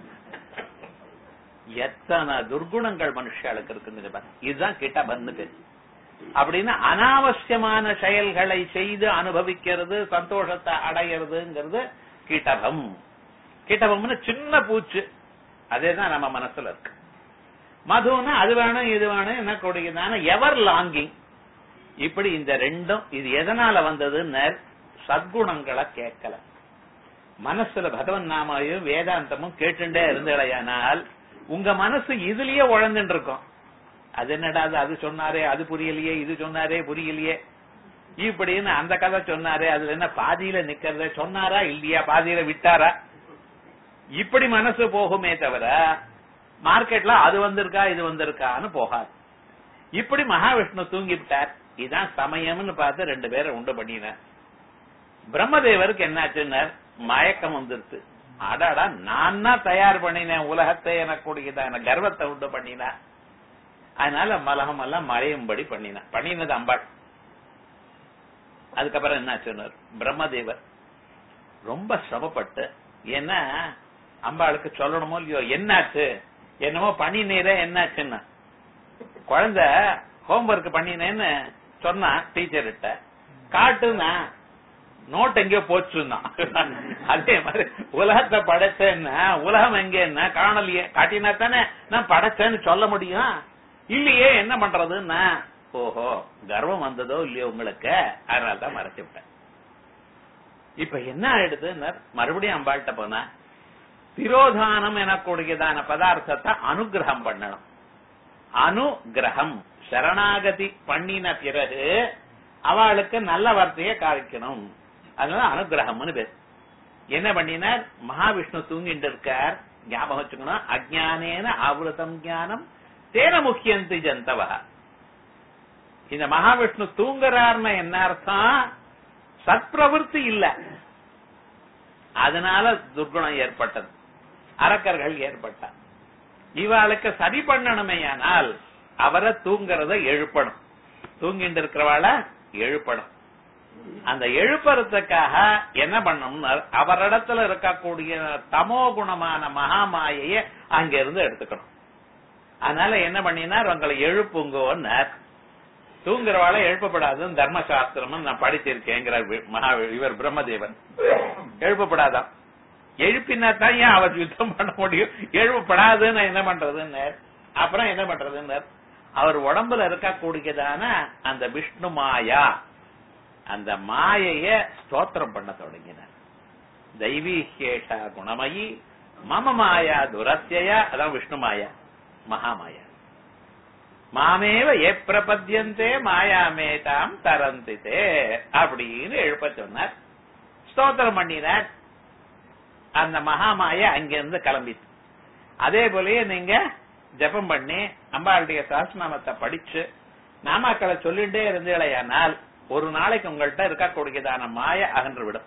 எத்தனை துர்குணங்கள் மனுஷாளுக்கு இருக்குன்னு இதுதான் கிட்ட பந்து பேர் அப்படின்னு அனாவசியமான செயல்களை செய்து அனுபவிக்கிறது சந்தோஷத்தை அடையிறதுங்கிறது கீட்டபம் கீட்டபம்னு சின்ன பூச்சு அதேதான் நம்ம மனசுல இருக்கு மதுன்னா அது வேணும் இது வேணும் என்ன கொடுக்குதான எவர் லாங்கிங் இப்படி இந்த ரெண்டும் இது எதனால வந்ததுன்னு சத்குணங்களை கேட்கல மனசுல பகவன் நாமாவையும் வேதாந்தமும் கேட்டுட்டே இருந்தடையானால் உங்க மனசு இதுலயே உழந்துட்டு இருக்கும் அது என்னடா அது அது சொன்னாரே அது புரியலையே இது சொன்னாரே புரியலையே இப்படின்னு அந்த கதை சொன்னாரே அதுல என்ன பாதியில நிக்கிறத சொன்னாரா இல்லையா பாதியில விட்டாரா இப்படி மனசு போகுமே தவிர மார்க்கெட்ல அது வந்திருக்கா இது வந்திருக்கான்னு போகாது இப்படி மகாவிஷ்ணு தூங்கிவிட்டார் இதான் சமயம்னு பார்த்து ரெண்டு பேரை உண்டு பண்ணினார் பிரம்மதேவருக்கு என்னாச்சுன்னா மயக்கம் வந்துருச்சு அடாடா நான் தான் தயார் பண்ணினேன் உலகத்தை எனக்கூடியதான கர்வத்தை உண்டு பண்ணினேன் அதனால மலகம் எல்லாம் மறையும்படி பண்ணின பண்ணினது அம்பாள் அதுக்கப்புறம் என்ன சொன்னார் பிரம்மதேவர் ரொம்ப சிரமப்பட்டு ஏன்னா அம்பாளுக்கு சொல்லணுமோ இல்லையோ என்னாச்சு என்னமோ பண்ணினீரே என்னாச்சுன்னா குழந்தை ஹோம்ஒர்க் பண்ணினேன்னு சொன்னா டீச்சர்கிட்ட காட்டுனா நோட் எங்கேயோ போச்சுன்னா அதே மாதிரி உலகத்தை படைச்சேன்னா உலகம் எங்கன்னா காணலையே காட்டினா தானே நான் படைச்சேன்னு சொல்ல முடியும் இல்லையே என்ன பண்றதுன்னா ஓஹோ கர்வம் வந்ததோ இல்லையோ உங்களுக்கு அதனால தான் மறைச்சு விட்டேன் இப்ப என்ன ஆயிடுதுன்னு மறுபடியும் அம்பாள்கிட்ட போனா திரோதானம் எனக்கூடியதான பதார்த்தத்தை அனுகிரகம் பண்ணணும் அனுகிரகம் சரணாகதி பண்ணின பிறகு அவளுக்கு நல்ல வார்த்தையை காமிக்கணும் அதனால அனுகிரகம்னு பேர் என்ன பண்ணினார் மகாவிஷ்ணு தூங்கிட்டு இருக்கார் ஞாபகம் வச்சுக்கணும் அஜானேன ஆவృతం ஞானம் தேன முக்கியந்தி ஜந்தவ இந்த மகாவிஷ்ணு தூங்குறார்னு என்ன அர்த்தம் சத்பிரவருத்தி இல்ல அதனால துர்குணம் ஏற்பட்டது அரக்கர்கள் ஏற்பட்டார் இவாளுக்கு சரி பண்ணணுமேயானால் அவரை தூங்குறத எழுப்பணும் தூங்கிட்டு இருக்கிறவாள எழுப்பணும் அந்த எழுப்புறதுக்காக என்ன பண்ணணும்னா அவரிடத்துல இருக்கக்கூடிய தமோ குணமான மகாமாயைய அங்க இருந்து எடுத்துக்கணும் அதனால என்ன பண்ணினார் உங்களை எழுப்புங்கோன்னார் தூங்குறவாளை எழுப்பப்படாதுன்னு தர்மசாஸ்திரம் நான் படிச்சிருக்கேங்கிறார் வி- மகா இவர் பிரம்மதேவன் எழுப்பப்படாதான் எழுப்பினா தான் ஏன் அவர் யுத்தம் பண்ண முடியும் எழுப்பப்படாதுன்னு என்ன பண்றதுன்னு அப்புறம் என்ன பண்றதுன்னு அவர் உடம்புல இருக்கக்கூடியதான அந்த விஷ்ணு மாயா அந்த மாயைய ஸ்தோத்திரம் பண்ண தொடங்கினார் தெய்வீகேஷா குணமயி மம மாயா துரத்தியா அதான் விஷ்ணு மாயா மகாமாயா மாமேவ எ பிரபத்தியந்தே மாயாமேதாம் தரந்திதே அப்படின்னு எழுப்ப சொன்னார் ஸ்தோத்திரம் பண்ணினார் அந்த மகாமாய அங்கிருந்து கிளம்பிச்சு அதே போலயே நீங்க ஜெபம் பண்ணி அம்பாளுடைய சஹஸ்ரநாமத்தை படிச்சு நாமாக்களை சொல்லிட்டே இருந்தீங்களேயானால் ஒரு நாளைக்கு உங்கள்கிட்ட இருக்கக்கூடியதான மாய அகன்று விடும்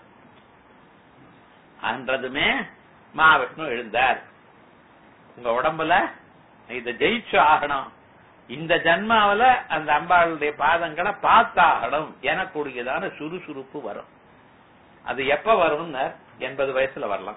அன்றதுமே மகாவிஷ்ணு எழுந்தார் உங்க உடம்புல இத ஜெயிச்சு ஆகணும் இந்த ஜன்மாவில அந்த அம்பாளுடைய பாதங்களை பார்த்தாகணும் எனக்கூடியதான சுறுசுறுப்பு வரும் அது எப்ப வரும்னு எண்பது வயசுல வரலாம்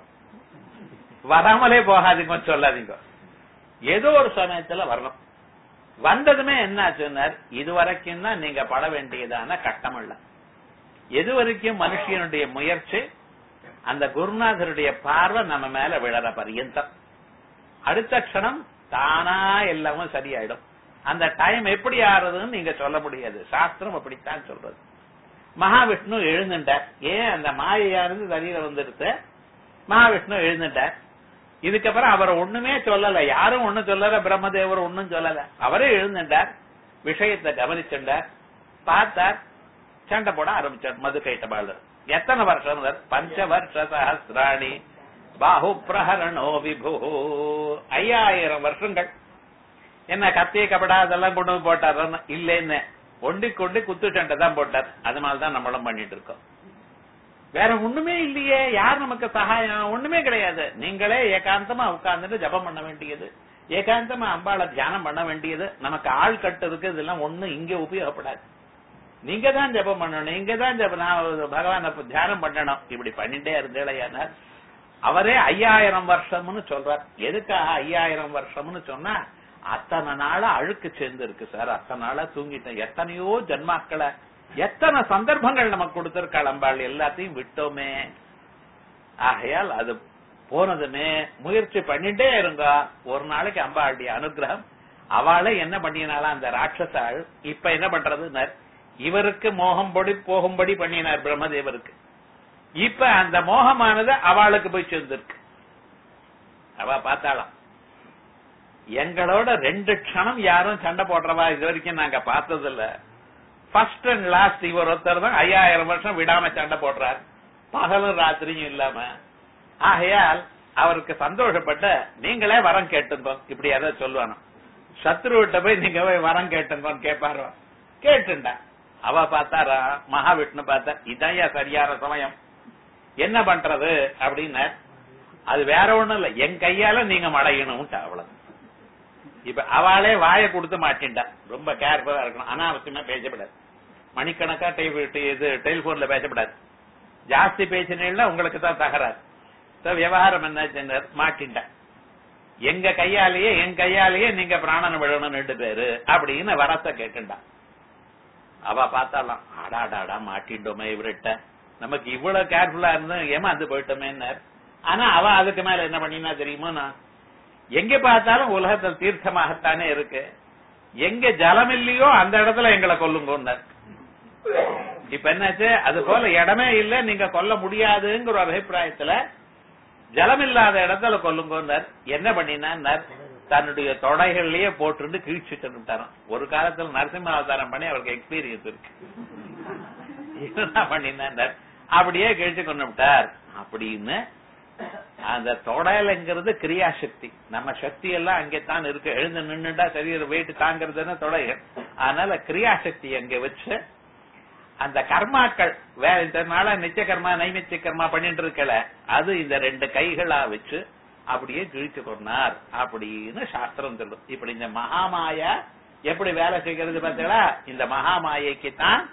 வராமலே போகாதீங்க சொல்லாதீங்க ஏதோ ஒரு சமயத்துல வரணும் வந்ததுமே என்ன ஆச்சுன்னார் இது வரைக்கும் தான் நீங்க பட வேண்டியதான கட்டம் இல்ல எது வரைக்கும் மனுஷனுடைய முயற்சி அந்த குருநாதருடைய பார்வை நம்ம மேல விழற பரியந்தம் அடுத்த க்ஷணம் தானா எல்லாமும் சரியாயிடும் அந்த டைம் எப்படி ஆறுதுன்னு நீங்க சொல்ல முடியாது சாஸ்திரம் அப்படித்தான் சொல்றது மகாவிஷ்ணு எழுந்துட்டார் ஏன் அந்த மாயையானது சரீரம் வந்துடுத்து மகாவிஷ்ணு எழுந்துட்டார் இதுக்கப்புறம் அவர் ஒண்ணுமே சொல்லல யாரும் ஒண்ணும் சொல்லல பிரம்மதேவர் ஒண்ணும் சொல்லல அவரே எழுந்துட்டார் விஷயத்தை கவனிச்சுட்டார் பார்த்தார் சண்டை போட ஆரம்பிச்சார் மது கைட்டபாளர் எத்தனை வருஷம் பஞ்ச வருஷ சஹசிராணி பாஹு பிரஹரணோ விபு ஐயாயிரம் வருஷங்கள் என்ன கத்திய கபடா அதெல்லாம் கொண்டு வந்து போட்டார் இல்லைன்னு ஒண்டி கொண்டு குத்து சண்டை தான் போட்டார் அதனால தான் நம்மளும் பண்ணிட்டு இருக்கோம் வேற ஒண்ணுமே இல்லையே யார் நமக்கு சகாயம் ஒண்ணுமே கிடையாது நீங்களே ஏகாந்தமா உட்கார்ந்துட்டு ஜபம் பண்ண வேண்டியது ஏகாந்தமா அம்பாளை தியானம் பண்ண வேண்டியது நமக்கு ஆள் கட்டு இருக்கு இதெல்லாம் ஒண்ணு இங்க உபயோகப்படாது நீங்க தான் ஜபம் பண்ணணும் நீங்க தான் ஜபம் நான் பகவான தியானம் பண்ணணும் இப்படி பண்ணிட்டே இருந்தேளையானார் அவரே ஐயாயிரம் வருஷம்னு சொல்றார் எதுக்காக ஐயாயிரம் வருஷம்னு சொன்னா அத்தனை நாளா அழுக்கு சேர்ந்து இருக்கு சார் அத்தனை நாளா தூங்கிட்டேன் எத்தனையோ ஜன்மாக்களை எத்தனை சந்தர்ப்பங்கள் நமக்கு கொடுத்திருக்காள் அம்பாள் எல்லாத்தையும் விட்டோமே ஆகையால் அது போனதுமே முயற்சி பண்ணிட்டே இருங்க ஒரு நாளைக்கு அம்பாளுடைய அனுகிரகம் அவளை என்ன பண்ணினாலா அந்த ராட்சசாள் இப்ப என்ன பண்றது இவருக்கு மோகம் படி போகும்படி பண்ணினார் பிரம்மதேவருக்கு இப்ப அந்த மோகமானது அவளுக்கு போய் சேர்ந்திருக்கு அவ பார்த்தாளாம் எங்களோட ரெண்டு க்ஷணம் யாரும் சண்டை போடுறவா இது வரைக்கும் நாங்க பார்த்தது இல்ல ஃபர்ஸ்ட் அண்ட் லாஸ்ட் இவர் ஒருத்தர் தான் ஐயாயிரம் வருஷம் விடாம சண்டை போடுறார் பகலும் ராத்திரியும் இல்லாம ஆகையால் அவருக்கு சந்தோஷப்பட்ட நீங்களே வரம் கேட்டுங்க இப்படி எதாவது சொல்லுவானோ சத்ருவிட்ட போய் நீங்க போய் வரம் கேட்டுங்கன்னு கேட்பாரு கேட்டுண்டா அவ பார்த்தாரா மகாவிஷ்ணு பார்த்தா இதான் சரியான சமயம் என்ன பண்றது அப்படின்னு அது வேற ஒண்ணும் இல்ல என் கையால நீங்க மடையணும்ட்டு அவ்வளவு இப்ப அவளே வாயை கொடுத்து மாட்டின்டா ரொம்ப கேர்ஃபுல்லா இருக்கணும் அனாவசியமா பேசப்படாது மணிக்கணக்கா டை- இது டெலிபோன்ல பேசப்படாது ஜாஸ்தி பேசினீங்கன்னா உங்களுக்கு தான் தகராறு So, விவகாரம் என்ன மாட்டின்டா எங்க கையாலேயே என் கையாலேயே நீங்க பிராணனை விழணும் ரெண்டு பேரு அப்படின்னு வரத்த கேட்டுண்டா அவ பார்த்தாலாம் அடாடாடா மாட்டிண்டோமே இவர்கிட்ட நமக்கு இவ்வளவு கேர்ஃபுல்லா இருந்தா ஏமாந்து போயிட்டோமே ஆனா அவ அதுக்கு மேல என்ன பண்ணினா தெரியுமா நான் எங்க பார்த்தாலும் உலகத்தில் தீர்த்தமாகத்தானே இருக்கு எங்க ஜலம் இல்லையோ அந்த இடத்துல எங்களை கொல்லுங்கன்னார் இப்ப என்னாச்சு அது போல இடமே இல்ல நீங்க கொல்ல முடியாதுங்கிற ஒரு அபிப்பிராயத்துல ஜலம் இல்லாத இடத்துல கொல்லுங்கன்னார் என்ன பண்ணினார் தன்னுடைய தொடைகள்லயே போட்டுட்டு கிழிச்சுட்டு விட்டாராம் ஒரு காலத்துல நரசிம்ம அவதாரம் பண்ணி அவருக்கு எக்ஸ்பீரியன்ஸ் இருக்கு என்ன பண்ணினார் அப்படியே கிழிச்சு கொண்டு விட்டார் அப்படின்னு அந்த தொடையலைங்கிறது கிரியாசக்தி நம்ம சக்தி எல்லாம் அங்கேத்தான் இருக்கு எழுந்து நின்னுட்டா சரீர வெயிட் தாங்கிறதுன்னு தொடைகள் அதனால கிரியாசக்தி அங்க வச்சு அந்த கர்மாக்கள் வேற இந்த நாள நிச்சய கர்மா நைமித்திய கர்மா பண்ணிட்டு இருக்கல அது இந்த ரெண்டு கைகளா வச்சு அப்படியே கிழிச்சு கொண்டார் அப்படின்னு சாஸ்திரம் சொல்லும் இப்படி இந்த மகாமாயா எப்படி வேலை செய்கிறது பார்த்தீங்களா இந்த மகாமாயைக்கு தான்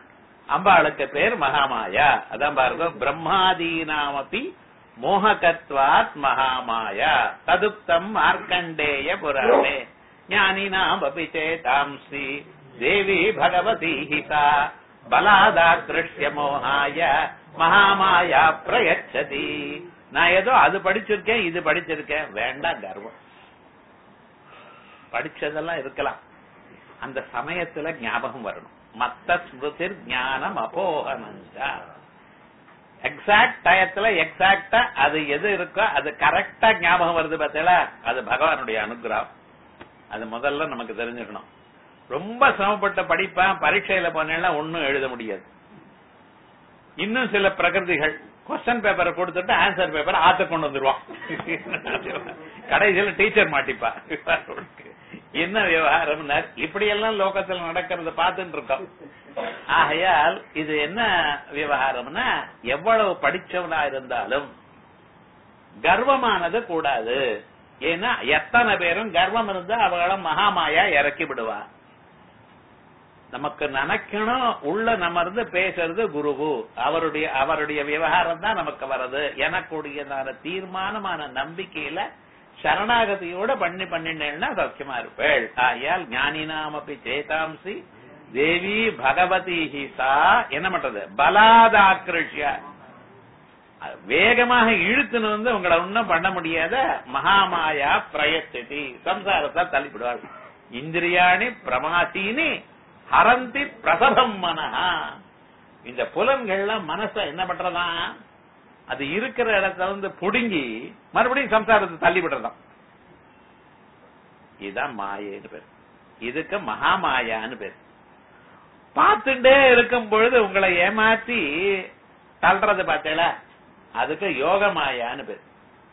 அம்பாளுக்கு பேர் மகாமாயா அதான் பாருங்க பிரம்மாதீனாமபி மோககத்வாத் மகாமாயா ததுக்தம் மார்க்கண்டேய புராணே ஞானினாமபி சேதாம்சி தேவி பகவதி ஹிதா பலாதாக்கிருஷ்ய மோகாய மகாமாயா பிரயச்சதி நான் ஏதோ அது படிச்சிருக்கேன் இது படிச்சிருக்கேன் வேண்டாம் கர்வம் படிச்சதெல்லாம் இருக்கலாம் அந்த சமயத்துல ஞாபகம் வரணும் மத்த ஸ்மிருதிர் ஞானம் அபோகனஞ்சா எக்ஸாக்ட் டயத்துல எக்ஸாக்டா அது எது இருக்கோ அது கரெக்டா ஞாபகம் வருது பார்த்தீங்களா அது பகவானுடைய அனுகிரகம் அது முதல்ல நமக்கு தெரிஞ்சுக்கணும் ரொம்ப சிரமப்பட்ட படிப்பேன் பரீட்சையில போனேன்னா ஒன்னும் எழுத முடியாது இன்னும் சில பிரகிருதிகள் கொஸ்டின் பேப்பரை கொடுத்துட்டு ஆன்சர் பேப்பர் ஆத்த கொண்டு வந்துருவான் கடைசியில டீச்சர் மாட்டிப்பா என்ன விவகாரம் இப்படி எல்லாம் லோகத்துல நடக்கிறத பார்த்துட்டு இருக்கோம் ஆகையால் இது என்ன விவகாரம்னா எவ்வளவு படிச்சவனா இருந்தாலும் கர்வமானது கூடாது ஏன்னா எத்தனை பேரும் கர்வம் இருந்தா அவங்கள மகாமாயா இறக்கி விடுவா நமக்கு நினைக்கணும் உள்ள நம்ம இருந்து பேசுறது குருவு அவருடைய அவருடைய விவகாரம் தான் நமக்கு வர்றது எனக்குடையதான தீர்மானமான நம்பிக்கையில சரணாகதியோட பண்ணி பண்ணினேன்னா சௌக்கியமா இருப்பேள் ஆயால் ஞானினாமப்பி சேதாம்சி தேவி பகவதி ஹிசா என்ன பண்றது பலாதாக்கிருஷ்ய வேகமாக இழுத்துன்னு வந்து உங்களை ஒன்னும் பண்ண முடியாத மகாமாயா பிரயத்தி சம்சாரத்தை தள்ளிவிடுவாள் இந்திரியாணி பிரமாசீனி ஹரந்தி பிரசபம் மனஹா இந்த புலன்கள்லாம் மனச என்ன பண்றதா அது இருக்கிற இடத்துல இருந்து புடுங்கி மறுபடியும் சம்சாரத்தை தள்ளி விடுறதாம் இதுதான் மாயேன்னு பேர் இதுக்கு மகாமாயான்னு பேர் பார்த்துட்டே இருக்கும் பொழுது உங்களை ஏமாத்தி தள்ளுறது பார்த்தேல அதுக்கு யோக மாயான்னு பேர்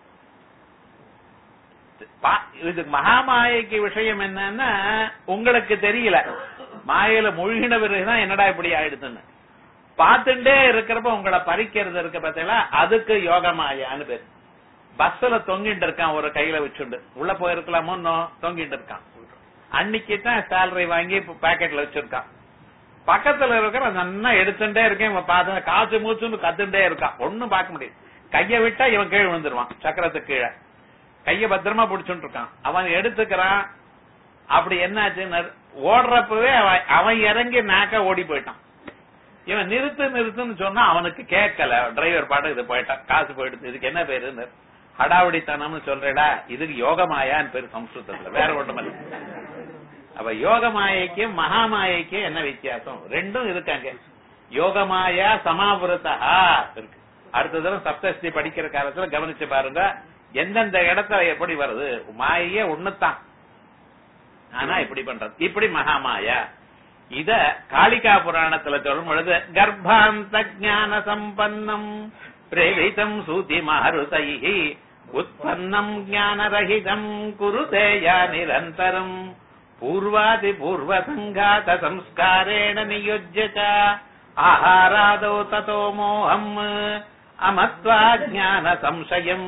இது மகாமாயைக்கு விஷயம் என்னன்னா உங்களுக்கு தெரியல மாயில முழுகின பிறகுதான் என்னடா இப்படி ஆயிடுதுன்னு பார்த்துட்டே இருக்கிறப்ப உங்களை பறிக்கிறது இருக்கு பார்த்தீங்களா அதுக்கு யோக மாயான்னு பேர் பஸ்ல தொங்கிட்டு இருக்கான் ஒரு கையில வச்சுண்டு உள்ள போயிருக்கலாமோ தொங்கிட்டு இருக்கான் அன்னைக்கு தான் சேலரி வாங்கி பாக்கெட்ல வச்சிருக்கான் பக்கத்துல இருக்கிற நன்னா எடுத்துட்டே இருக்கேன் இவன் பார்த்து காசு மூச்சுன்னு கத்துட்டே இருக்கான் ஒன்னும் பார்க்க முடியாது கைய விட்டா இவன் கீழே விழுந்துருவான் சக்கரத்துக்கு கீழே கைய பத்திரமா பிடிச்சுட்டு இருக்கான் அவன் எடுத்துக்கிறான் அப்படி என்னாச்சுன்னு ஓடுறப்பவே அவன் இறங்கி நாக்க ஓடி போயிட்டான் இவன் நிறுத்து நிறுத்துன்னு சொன்னா அவனுக்கு கேட்கல டிரைவர் பாட்டு இது போயிட்டான் காசு போயிடுது இதுக்கு என்ன பேரு ஹடாவடித்தனம்னு சொல்றேடா இதுக்கு யோகமாயான்னு பேரு சம்ஸ்கிருதத்துல வேற ஒன்றும் அப்ப யோகமாயைக்கும் மகாமாயைக்கும் என்ன வித்தியாசம் ரெண்டும் இருக்காங்க யோகமாயா சமாவிரதா இருக்கு அடுத்த தடவை சப்தஸ்தி படிக்கிற காலத்துல கவனிச்சு பாருங்க எந்தெந்த இடத்துல எப்படி வருது மாயே ஒண்ணுதான் ஆனா இப்படி பண்றது இப்படி மகாமாயா இத காளிகா புராணத்துல சொல்லும் பொழுது கர்ப்பாந்த ஜான சம்பன்னம் பிரேரிதம் சூதி மகருதை உற்பன்னம் ஞானரகிதம் குருதேயா நிரந்தரம் பூர்வாதி பூர்வ சங்காத சம்ஸ்காரேண நியுஜ்ய ஆஹாராதோ ததோ மோகம் அமத்வா ஜான சம்சயம்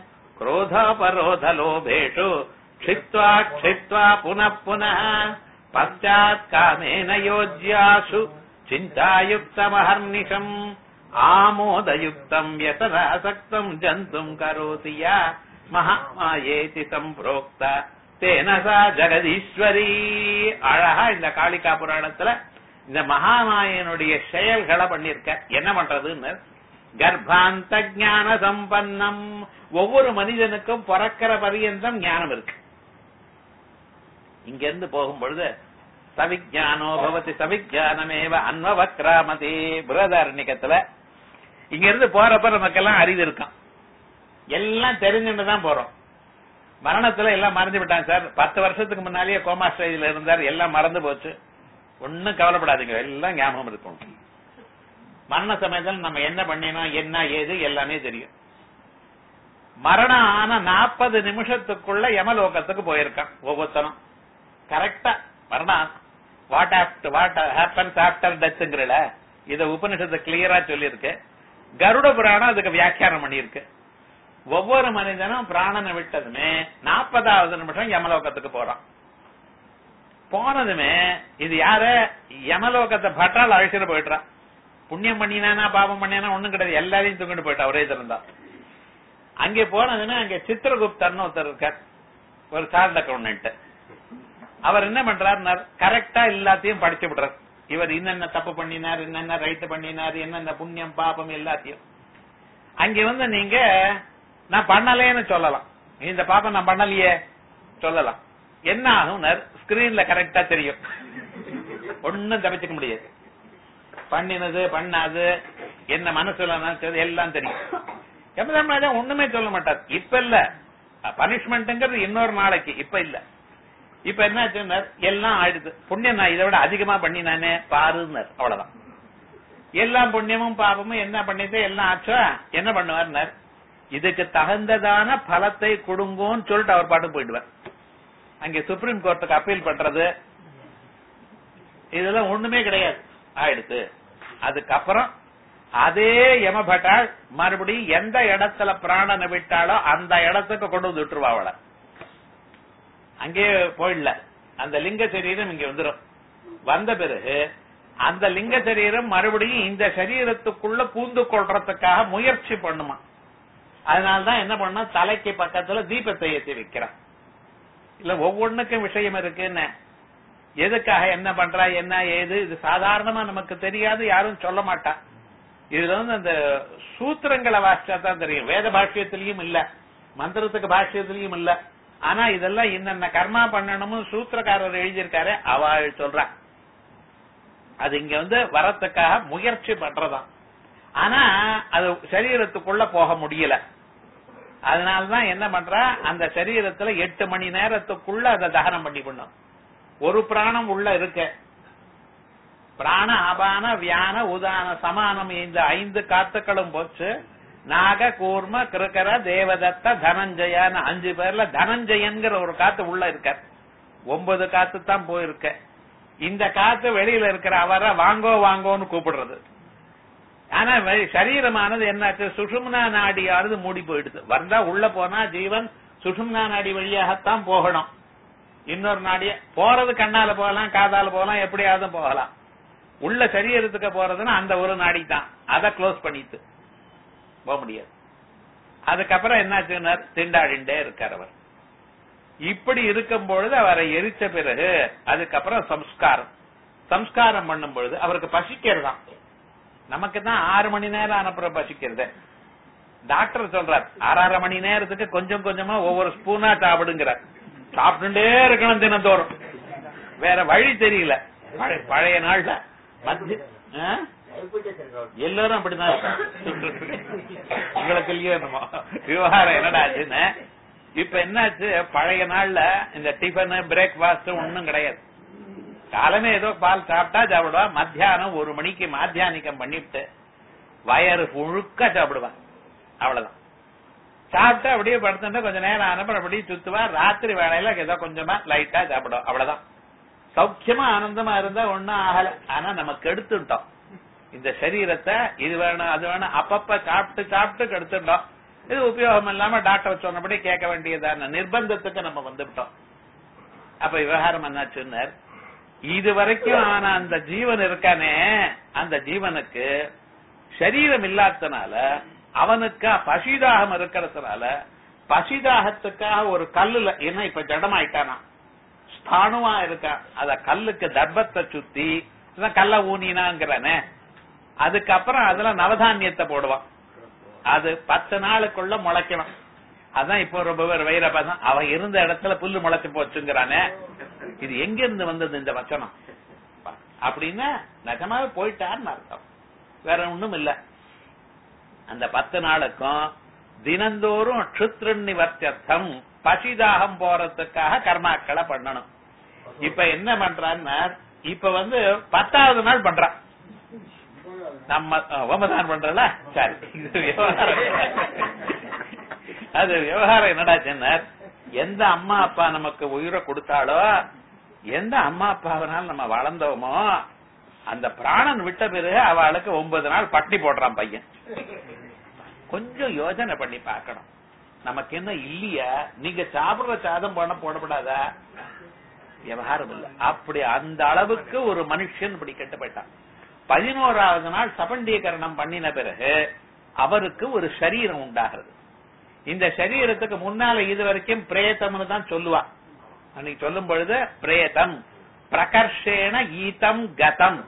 क्रोधोपरोधलोभेषु क्षिप्त्वा क्षिप्त्वा पुनः पुनः पश्चात् कामेन योज्यासु चिन्तायुक्तमहर्निशम् आमोदयुक्तम् व्यसनासक्तम् जन्तुम् करोति या महामायेति सम्प्रोक्ता தேன சா ஜெகதீஸ்வரி அழகா இந்த காளிகா புராணத்துல இந்த மகாமாயனுடைய செயல்களை பண்ணிருக்க என்ன பண்றதுன்னு கர்ப்பாந்த ஞான சம்பன்னம் ஒவ்வொரு மனிதனுக்கும் பிறக்கிற பரியந்தம் ஞானம் இருக்கு இங்க இருந்து போகும் பொழுது சவிஜானோ பவதி சவிஜானமேவ அன்வவக்ராமதி புரதாரண்யத்துல இங்க இருந்து போறப்ப நமக்கெல்லாம் அறிவு இருக்கான் எல்லாம் தெரிஞ்சுட்டு தான் போறோம் மரணத்துல எல்லாம் மறந்து விட்டாங்க சார் பத்து வருஷத்துக்கு முன்னாலேயே கோமா ஸ்டேஜ்ல இருந்தார் எல்லாம் மறந்து போச்சு ஒன்னும் கவலைப்படாதீங்க எல்லாம் ஞாபகம் இருக்கும் மரண சமயத்தில் நம்ம என்ன பண்ணினோம் என்ன ஏது எல்லாமே தெரியும் மரணம் ஆன நாற்பது நிமிஷத்துக்குள்ள யமலோகத்துக்கு போயிருக்கான் ஒவ்வொருத்தனும் கரெக்டா மரணம் what after what happens after டெத்ங்கிறல இத உபனிஷத்து கிளியரா சொல்லியிருக்கு கருட புராணம் அதுக்கு வியாக்கியானம் பண்ணியிருக்கு ஒவ்வொரு மனிதனும் பிராணனை விட்டதுமே நாற்பதாவது நிமிஷம் யமலோகத்துக்கு போறான் போனதுமே இது யாரு யமலோகத்தை பட்டால் அழைச்சிட்டு போயிடுறான் புண்ணியம் பண்ணினானா பாபம் பண்ணினா ஒண்ணும் கிடையாது எல்லாரையும் தூக்கிட்டு போயிட்டா ஒரே திறந்தா அங்கே போனதுன்னா அங்க சித்திரகுப்தர்னு ஒருத்தர் இருக்கார் ஒரு சார்ட் அக்கௌண்ட் அவர் என்ன பண்றாரு கரெக்டா எல்லாத்தையும் படிச்சு விடுறார் இவர் என்னென்ன தப்பு பண்ணினார் என்னென்ன ரைட் பண்ணினார் என்னென்ன புண்ணியம் பாபம் எல்லாத்தையும் அங்க வந்து நீங்க நான் பண்ணலேன்னு சொல்லலாம் இந்த பாப்பம் நான் பண்ணலையே சொல்லலாம் என்ன ஆகும் ஸ்கிரீன்ல கரெக்டா தெரியும் ஒன்னும் தப்பிச்சுக்க முடியாது பண்ணினது பண்ணாது என்ன மனசுல நினைச்சது எல்லாம் தெரியும் யமதர்மராஜா ஒண்ணுமே சொல்ல மாட்டார் இப்ப இல்ல பனிஷ்மெண்ட்ங்கிறது இன்னொரு நாளைக்கு இப்ப இல்ல இப்ப என்ன எல்லாம் ஆயிடுது புண்ணியம் நான் இதை விட அதிகமா பண்ணினானே பாருன்னார் அவ்வளவுதான் எல்லாம் புண்ணியமும் பாபமும் என்ன பண்ணிட்டு எல்லாம் ஆச்சா என்ன பண்ணுவார் இதுக்கு தகுந்ததான பலத்தை கொடுங்கோன்னு சொல்லிட்டு அவர் பாட்டு போயிடுவார் அங்க சுப்ரீம் கோர்ட்டுக்கு அப்பீல் பண்றது இதெல்லாம் ஒண்ணுமே கிடையாது ஆயிடுச்சு அதுக்கப்புறம் அதே யமபட்டாள் மறுபடியும் எந்த இடத்துல பிராணனை விட்டாலோ அந்த இடத்துக்கு கொண்டு வந்து விட்டுருவா அவளை அங்கே போயிடல அந்த லிங்க சரீரம் இங்க வந்துடும் வந்த பிறகு அந்த லிங்க சரீரம் மறுபடியும் இந்த சரீரத்துக்குள்ள பூந்து கொள்றதுக்காக முயற்சி பண்ணுமா அதனாலதான் என்ன பண்ணா தலைக்கு பக்கத்துல தீபத்தை ஏற்றி வைக்கிறான் இல்ல ஒவ்வொன்னுக்கும் விஷயம் இருக்குன்னு எதுக்காக என்ன பண்றா என்ன ஏது இது சாதாரணமா நமக்கு தெரியாது யாரும் சொல்ல மாட்டா இதுல வந்து அந்த சூத்திரங்களை வாசிச்சா தான் தெரியும் வேத பாஷ்யத்திலயும் இல்ல மந்திரத்துக்கு பாஷ்யத்திலயும் இல்ல ஆனா இதெல்லாம் என்னென்ன கர்மா பண்ணணும்னு சூத்திரக்காரர் எழுதியிருக்காரு அவள் சொல்றா அது இங்க வந்து வரத்துக்காக முயற்சி பண்றதாம் ஆனா அது சரீரத்துக்குள்ள போக முடியல அதனாலதான் என்ன பண்றா அந்த சரீரத்துல எட்டு மணி நேரத்துக்குள்ள அதை தகனம் பண்ணி பண்ணும் ஒரு பிராணம் உள்ள இருக்க பிராண அபான வியான உதான சமானம் இந்த ஐந்து காத்துக்களும் போச்சு நாக கூர்ம கிருக்கர தேவதத்த தனஞ்சயான்னு அஞ்சு பேர்ல தனஞ்சயன்கிற ஒரு காத்து உள்ள இருக்க ஒன்பது காத்து தான் போயிருக்க இந்த காத்து வெளியில இருக்கிற அவரை வாங்கோ வாங்கோன்னு கூப்பிடுறது ஆனா சரீரமானது என்னாச்சு சுஷும்னா நாடியானது மூடி போயிடுது வந்தா உள்ள போனா ஜீவன் சுஷும்னா நாடி வழியாகத்தான் போகணும் இன்னொரு நாடிய போறது கண்ணால போகலாம் காதால போகலாம் எப்படியாவது போகலாம் உள்ள சரீரத்துக்கு போறதுன்னா அந்த ஒரு நாடி தான் அதை க்ளோஸ் பண்ணிட்டு போக முடியாது அதுக்கப்புறம் என்னாச்சுன்னா திண்டாடிண்டே இருக்கார் அவர் இப்படி இருக்கும் பொழுது அவரை எரிச்ச பிறகு அதுக்கப்புறம் சம்ஸ்காரம் சம்ஸ்காரம் பண்ணும் பொழுது அவருக்கு பசிக்கிறதாம் நமக்கு தான் ஆறு மணி நேரம் அனுப்புற பசிக்கிறது டாக்டர் சொல்றார் ஆறரை மணி நேரத்துக்கு கொஞ்சம் கொஞ்சமா ஒவ்வொரு ஸ்பூனா சாப்பிடுங்கிறார் சாப்பிட்டுட்டே இருக்கணும் தினந்தோறும் வேற வழி தெரியல பழைய- பழைய நாள்ல மத்திய ஆ? எல்லாரும் அப்படிதான் இருக்காங்க. உங்களுக்கு இல்லையோ என்னமோ விவகாரம் என்னடா ஆச்சுன்னு இப்ப என்னாச்சு பழைய நாள்ல இந்த டிஃபன் பிரேக்பாஸ்ட் ஒண்ணும் கிடையாது காலமே ஏதோ பால் சாப்பிட்டா சாப்பிடுவா மத்தியானம் ஒரு மணிக்கு மாத்தியானிக்கம் பண்ணிவிட்டு வயறு முழுக்க சாப்பிடுவான் அவ்வளவுதான் சாப்பிட்டு அப்படியே படுத்துட்டு கொஞ்ச நேரம் அனுப்ப அப்படியே சுத்துவா ராத்திரி வேலையில ஏதோ கொஞ்சமா லைட்டா சாப்பிடுவோம் அவ்வளவுதான் சௌக்கியமா ஆனந்தமா இருந்தா ஒண்ணும் ஆகல ஆனா நம்ம கெடுத்துட்டோம் இந்த சரீரத்தை இது வேணும் அது வேணும் அப்பப்ப சாப்பிட்டு சாப்பிட்டு கெடுத்துட்டோம் இது உபயோகம் இல்லாம டாக்டர் சொன்னபடி கேட்க வேண்டியதான நிர்பந்தத்துக்கு நம்ம வந்துவிட்டோம் அப்ப விவகாரம் என்னாச்சுன்னார் இது வரைக்கும் ஆன அந்த ஜீவன் இருக்கானே அந்த ஜீவனுக்கு சரீரம் இல்லாதனால அவனுக்கு பசிதாகம் இருக்கிறதுனால பசிதாகத்துக்காக ஒரு கல்லுல என்ன இப்ப ஜடமாயிட்டானா ஸ்தானுவா இருக்கா அத கல்லுக்கு தர்பத்தை சுத்தி அதான் கல்ல ஊனினாங்கிறனே அதுக்கப்புறம் அதுல நவதானியத்தை போடுவான் அது பத்து நாளுக்குள்ள முளைக்கணும் அதான் இப்போ ரொம்ப பேர் வைரபாதம் அவன் இருந்த இடத்துல புல்லு முளைச்சு போச்சுங்கிறானே இது எங்க இருந்து வந்தது இந்த வச்சனம் அப்படின்னா நிஜமாவே போயிட்டான்னு அர்த்தம் வேற ஒண்ணும் இல்ல அந்த பத்து நாளுக்கும் தினந்தோறும் க்ஷுத்ருன் நிவர்த்தியர்த்தம் பசிதாகம் போறதுக்காக கர்மாக்களை பண்ணணும் இப்ப என்ன பண்றான்னா இப்ப வந்து பத்தாவது நாள் பண்றான் நம்ம ஓமதான் பண்றல சரி இது விவகாரம் அது விவகாரம் என்னடா சொன்னார் எந்த அம்மா அப்பா நமக்கு உயிரை கொடுத்தாலோ எந்த அம்மா அப்பாவனால நம்ம வளர்ந்தோமோ அந்த பிராணன் விட்ட பிறகு அவளுக்கு ஒன்பது நாள் பட்டி போடுறான் பையன் கொஞ்சம் யோசனை பண்ணி பார்க்கணும் நமக்கு என்ன இல்லையா நீங்க சாப்பிடுற சாதம் பண்ண போடப்படாதா விவகாரம் இல்ல அப்படி அந்த அளவுக்கு ஒரு மனுஷன் இப்படி கெட்டு போயிட்டான் பதினோராவது நாள் சபண்டீகரணம் பண்ணின பிறகு அவருக்கு ஒரு சரீரம் உண்டாகிறது இந்த சரீரத்துக்கு முன்னால இது வரைக்கும் பிரேதம்னு தான் சொல்லுவா அன்னைக்கு சொல்லும் பொழுது பிரேதம் பிரகர்ஷேன ஈதம் கதம்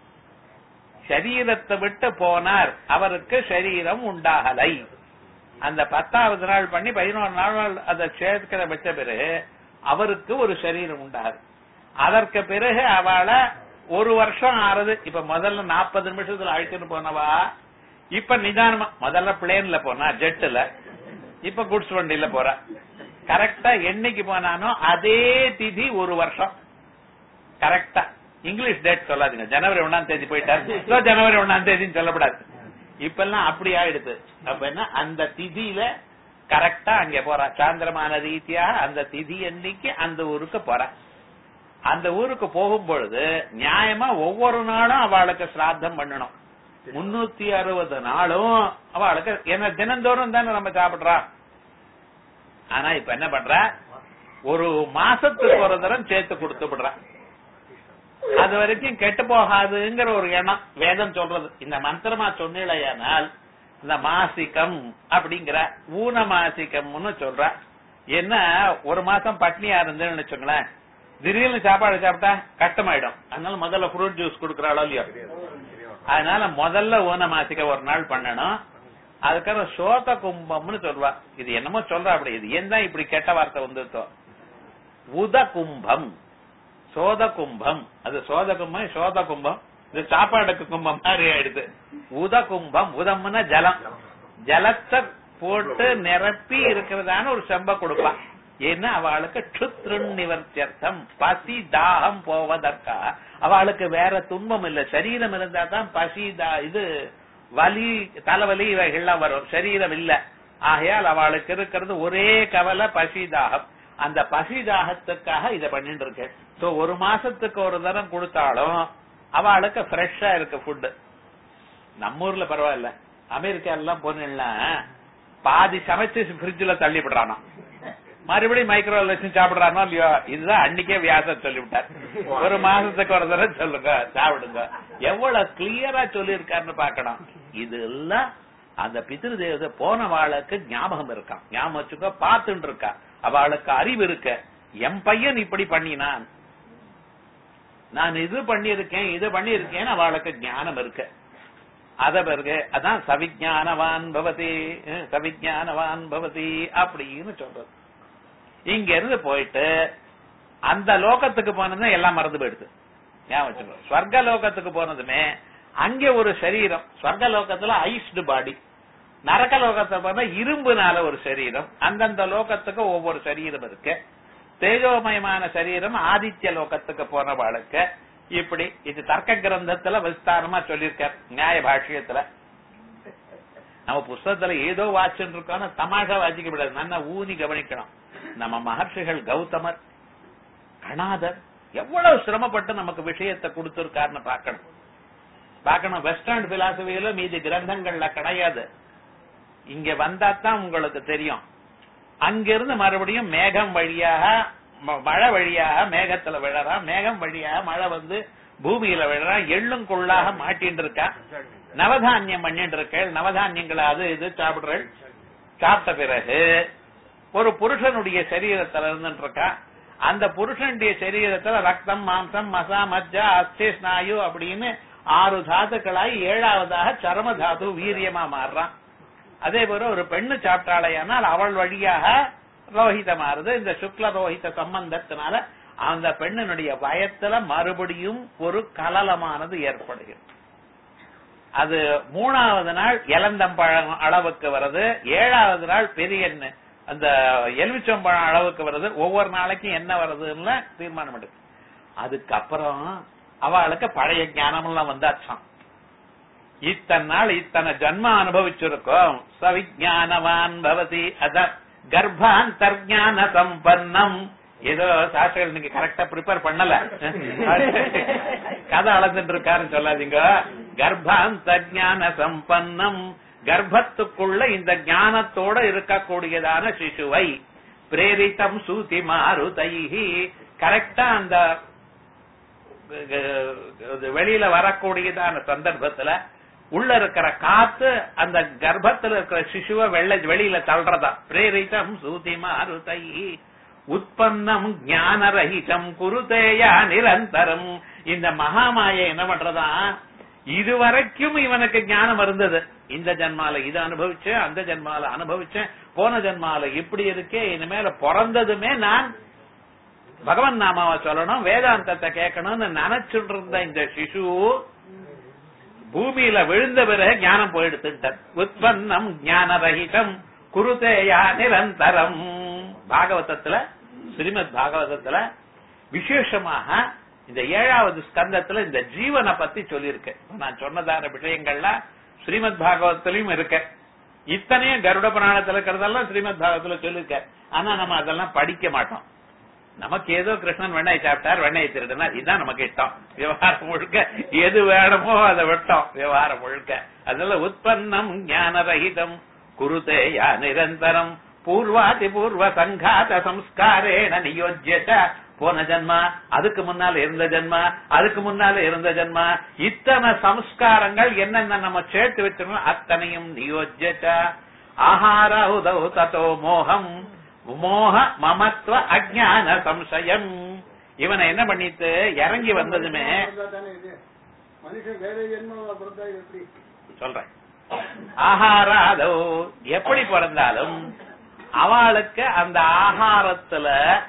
சரீரத்தை விட்டு போனார் அவருக்கு சரீரம் உண்டாகலை அந்த பத்தாவது நாள் பண்ணி பதினோரு நாள் அதை சேர்க்கிற வச்ச பிறகு அவருக்கு ஒரு சரீரம் உண்டாகுது அதற்கு பிறகு அவளை ஒரு வருஷம் ஆறுது இப்ப முதல்ல நாற்பது நிமிஷத்துல அழைச்சிட்டு போனவா இப்ப நிதானமா முதல்ல பிளேன்ல போனா ஜெட்டுல இப்ப குட்ஸ் வண்டியில போறா கரெக்டா என்னைக்கு போனானோ அதே திதி ஒரு வருஷம் கரெக்டா இங்கிலீஷ் டேட் சொல்லாதீங்க ஜனவரி ஒண்ணாம் தேதி போயிட்டாரு So, ஜனவரி ஒண்ணாம் தேதின்னு சொல்லப்படாது இப்ப எல்லாம் அப்படி ஆயிடுது அப்ப என்ன அந்த திதியில கரெக்டா அங்க போறா சாந்திரமான ரீதியா அந்த திதி அன்னைக்கு அந்த ஊருக்கு போறா அந்த ஊருக்கு போகும் பொழுது நியாயமா ஒவ்வொரு நாளும் அவளுக்கு சிராத்தம் பண்ணணும் முன்னூத்தி அறுபது நாளும் அவளுக்கு ஏன்னா தினந்தோறும் தானே நம்ம சாப்பிடுறா ஆனா இப்ப என்ன பண்றா ஒரு மாசத்துக்கு ஒரு தரம் சேர்த்து கொடுத்து விடுறா அது வரைக்கும் கெட்டு போகாதுங்கிற ஒரு எண்ணம் வேதம் சொல்றது இந்த மந்திரமா சொன்னிலையானால் இந்த மாசிக்கம் அப்படிங்கிற ஊன மாசிக்கம்னு சொல்ற என்ன ஒரு மாசம் பட்னியா இருந்தேன்னு வச்சுங்களேன் திடீர்னு சாப்பாடு சாப்பிட்டா கஷ்டமாயிடும் அதனால முதல்ல ஃப்ரூட் ஜூஸ் கொடுக்கறாளோ இல்லையோ அதனால முதல்ல ஊன மாசிக்க ஒரு நாள் பண்ணணும் அதுக்கப்புறம் சோத கும்பம்னு சொல்வா இது என்னமோ சொல்றா அப்படி இது ஏன் தான் இப்படி கெட்ட வார்த்தை வந்துருத்தோ உத கும்பம் சோத கும்பம் அது சோத கும்பம் சோத கும்பம் இது சாப்பாடுக்கு கும்பம் மாதிரி ஆயிடுது உத கும்பம் உதம்னா ஜலம் ஜலத்தை போட்டு நிரப்பி இருக்கிறதான ஒரு செம்ப கொடுப்பா ஏன்னா அவளுக்கு க்ஷுத்ருன் நிவர்த்தியர்த்தம் பசி தாகம் போவதற்கா அவளுக்கு வேற துன்பம் இல்ல சரீரம் இருந்தா தான் பசி தா இது வலி தலைவலி இவைகள்லாம் வரும் சரீரம் இல்ல ஆகையால் அவளுக்கு இருக்கிறது ஒரே கவலை பசி தாகம் அந்த பசி தாகத்துக்காக இத பண்ணிட்டு இருக்கேன் சோ ஒரு மாசத்துக்கு ஒரு தரம் கொடுத்தாலும் அவளுக்கு ஃப்ரெஷ்ஷா இருக்கு ஃபுட்டு நம்ம ஊர்ல பரவாயில்ல அமெரிக்கா எல்லாம் போனா பாதி சமைச்சு ஃப்ரிட்ஜ்ல தள்ளி விடுறானா மறுபடியும் மைக்ரோவேவ் வச்சு சாப்பிடுறானோ இல்லையோ இதுதான் அன்னைக்கே வியாசம் சொல்லிவிட்டார் ஒரு மாசத்துக்கு ஒரு தடவை சொல்லுங்க சாப்பிடுங்க எவ்வளவு கிளியரா சொல்லியிருக்காருன்னு பாக்கணும் இது எல்லாம் அந்த பிதிரு தேவதை போன வாளுக்கு ஞாபகம் இருக்கான் ஞாபகம் வச்சுக்கோ பார்த்துட்டு இருக்கா அவளுக்கு அறிவு இருக்க என் பையன் இப்படி பண்ணினான் நான் இது பண்ணியிருக்கேன் இது பண்ணியிருக்கேன் அவளுக்கு ஞானம் இருக்கு அத பிறகு அதான் சவிஜானவான் பவதி அஹ், சவிஜானவான் பவதி அப்படின்னு சொல்றது இங்க இருந்து போயிட்டு அந்த லோகத்துக்கு போனதுமே எல்லாம் மறந்து போயிடுது ஞாபகம் வச்சுக்கோ ஸ்வர்க லோகத்துக்கு போனதுமே அங்க ஒரு சரீரம் ஸ்வர்க லோகத்துல ஐஸ்டு பாடி நரக லோகத்தை போனா இரும்புனால ஒரு சரீரம் அந்தந்த லோகத்துக்கு ஒவ்வொரு சரீரம் இருக்கு தேஜோமயமான சரீரம் ஆதித்ய லோகத்துக்கு போனவாளுக்கு இப்படி இது தர்க்க கிரந்தத்துல விஸ்தாரமா சொல்லியிருக்கார் நியாய பாஷ்யத்துல நம்ம புஸ்தகத்துல ஏதோ வாச்சுன்னு இருக்கோம் தமாஷா வாசிக்க விடாது நல்லா ஊனி கவனிக்கணும் நம்ம மகர்ஷிகள் கௌதமர் கணாதர் எவ்வளவு சிரமப்பட்டு நமக்கு விஷயத்தை கொடுத்திருக்காருன்னு பார்க்கணும் பார்க்கணும் வெஸ்டர்ன் பிலாசபியில மீதி கிரந்தங்கள்ல கிடையாது இங்க வந்தா தான் உங்களுக்கு தெரியும் அங்கிருந்து மறுபடியும் மேகம் வழியாக ம- மழை வழியாக மேகத்துல விழறான் மேகம் வழியாக மழை வந்து பூமியில விழறான் எள்ளும் கொள்ளாக மாட்டின்னு இருக்கா நவதானியம் பண்ணிட்டு இருக்கேள் நவதானியங்களை அது இது சாப்பிடுறேள் சாப்பிட்ட பிறகு ஒரு புருஷனுடைய சரீரத்துல இருந்துட்டு இருக்கா அந்த புருஷனுடைய சரீரத்துல ரத்தம் மாம்சம் மசா மஜ்ஜா அஸ்தி ஸ்நாயு அப்படின்னு ஆறு தாதுக்களாய் ஏழாவதாக சரம தாது வீரியமா மாறுறான் அதே போல ஒரு பெண்ணு சாப்பிட்டாளையானால் அவள் வழியாக ரோஹிதமாறுது இந்த சுக்ல ரோஹித சம்பந்தத்தினால அந்த பெண்ணினுடைய வயத்துல மறுபடியும் ஒரு கலலமானது ஏற்படுகிறது அது மூணாவது நாள் இளந்தம்பழம் அளவுக்கு வருது ஏழாவது நாள் பெரிய எண்ணெய், அந்த எலுமிச்சம்பழம் அளவுக்கு வருது ஒவ்வொரு நாளைக்கும் என்ன வருதுன்னு தீர்மானம் எடுக்கு அதுக்கப்புறம் அவளுக்கு பழைய ஞானம் எல்லாம் வந்தாச்சாம் இத்தனை நாள் இத்தனை ஜன்ம அனுபவிச்சிருக்கோம் சவிஜானவான் பவதி அத கர்ப்பாந்தர்ஞான சம்பன்னம் ஏதோ சாஸ்திரங்கள் நீங்க கரெக்டா ப்ரிப்பேர் பண்ணல கதை அளந்துட்டு இருக்காருன்னு சொல்லாதீங்க கர்ப்பாந்தர்ஞான சம்பன்னம் கர்ப்பத்துக்குள்ள இந்த ஞானத்தோட இருக்கக்கூடியதான சிசுவை பிரேரித்தம் சூதி மாருதைஹி கரெக்டா அந்த அஹ், வெளியில வரக்கூடியதான சந்தர்ப்பத்துல உள்ள இருக்கிற காத்து அந்த கர்ப்பத்துல இருக்கிற சிசுவை வெள்ள வெளியில தள்ளுறதா பிரேரிதம் சூதி மாருதை உற்பத்தம் ஞானரகிதம் குருதேயா நிரந்தரம் இந்த மகாமாயை என்ன பண்றதா இதுவரைக்கும் இவனுக்கு ஞானம் இருந்தது இந்த ஜன்மால இது அனுபவிச்சேன் அந்த ஜன்மால அனுபவிச்சேன் போன ஜன்மால இப்படி இருக்கே இனிமேல பிறந்ததுமே நான் பகவன் நாமாவை சொல்லணும் வேதாந்தத்தை கேட்கணும்னு நினைச்சுட்டு இருந்த இந்த சிசு பூமியில விழுந்த பிறகு ஞானம் போயிடுத்துட்டார் உற்பத்தம் ஞானரகிதம் குருதேயா நிரந்தரம் பாகவதத்துல ஸ்ரீமத் பாகவதத்துல விசேஷமாக இந்த ஏழாவது ஸ்கந்தத்துல இந்த ஜீவனை பத்தி சொல்லியிருக்கேன் நான் சொன்னதான விஷயங்கள்லாம் ஸ்ரீமத் பாகவதத்திலயும் இருக்க இத்தனையும் கருட புராணத்துல இருக்கிறதெல்லாம் ஸ்ரீமத் பாகவத்துல சொல்லிருக்க ஆனா நம்ம அதெல்லாம் படிக்க மாட்டோம் நமக்கு ஏதோ கிருஷ்ணன் வெண்ணெய் சாப்பிட்டார் வெண்ணெய் திருடினார் இதுதான் நமக்கு இஷ்டம் விவகாரம் முழுக்க எது வேணுமோ அதை விட்டோம் விவகாரம் முழுக்க அதனால உற்பத்தம் ஞானரகிதம் குருதேயா நிரந்தரம் பூர்வாதி பூர்வ சங்காத சம்ஸ்காரேன நியோஜ்யத போன ஜன்மா அதுக்கு முன்னால இருந்த ஜன்மா அதுக்கு முன்னால இருந்த ஜன்மா இத்தனை சம்ஸ்காரங்கள் என்னென்ன நம்ம சேர்த்து வச்சிருக்கோம் அத்தனையும் நியோஜ்யத ஆஹார உதவு தத்தோ மோகம் மோக மமத்துவ அஜான சம்சயம் இவனை என்ன பண்ணிட்டு இறங்கி வந்ததுமே தானே இது மனுஷன் வேற ஜென்மம் பிறந்தா எப்படி சொல்றேன் ஆகாராதோ எப்படி பிறந்தாலும் அவளுக்கு அந்த ஆகாரத்துல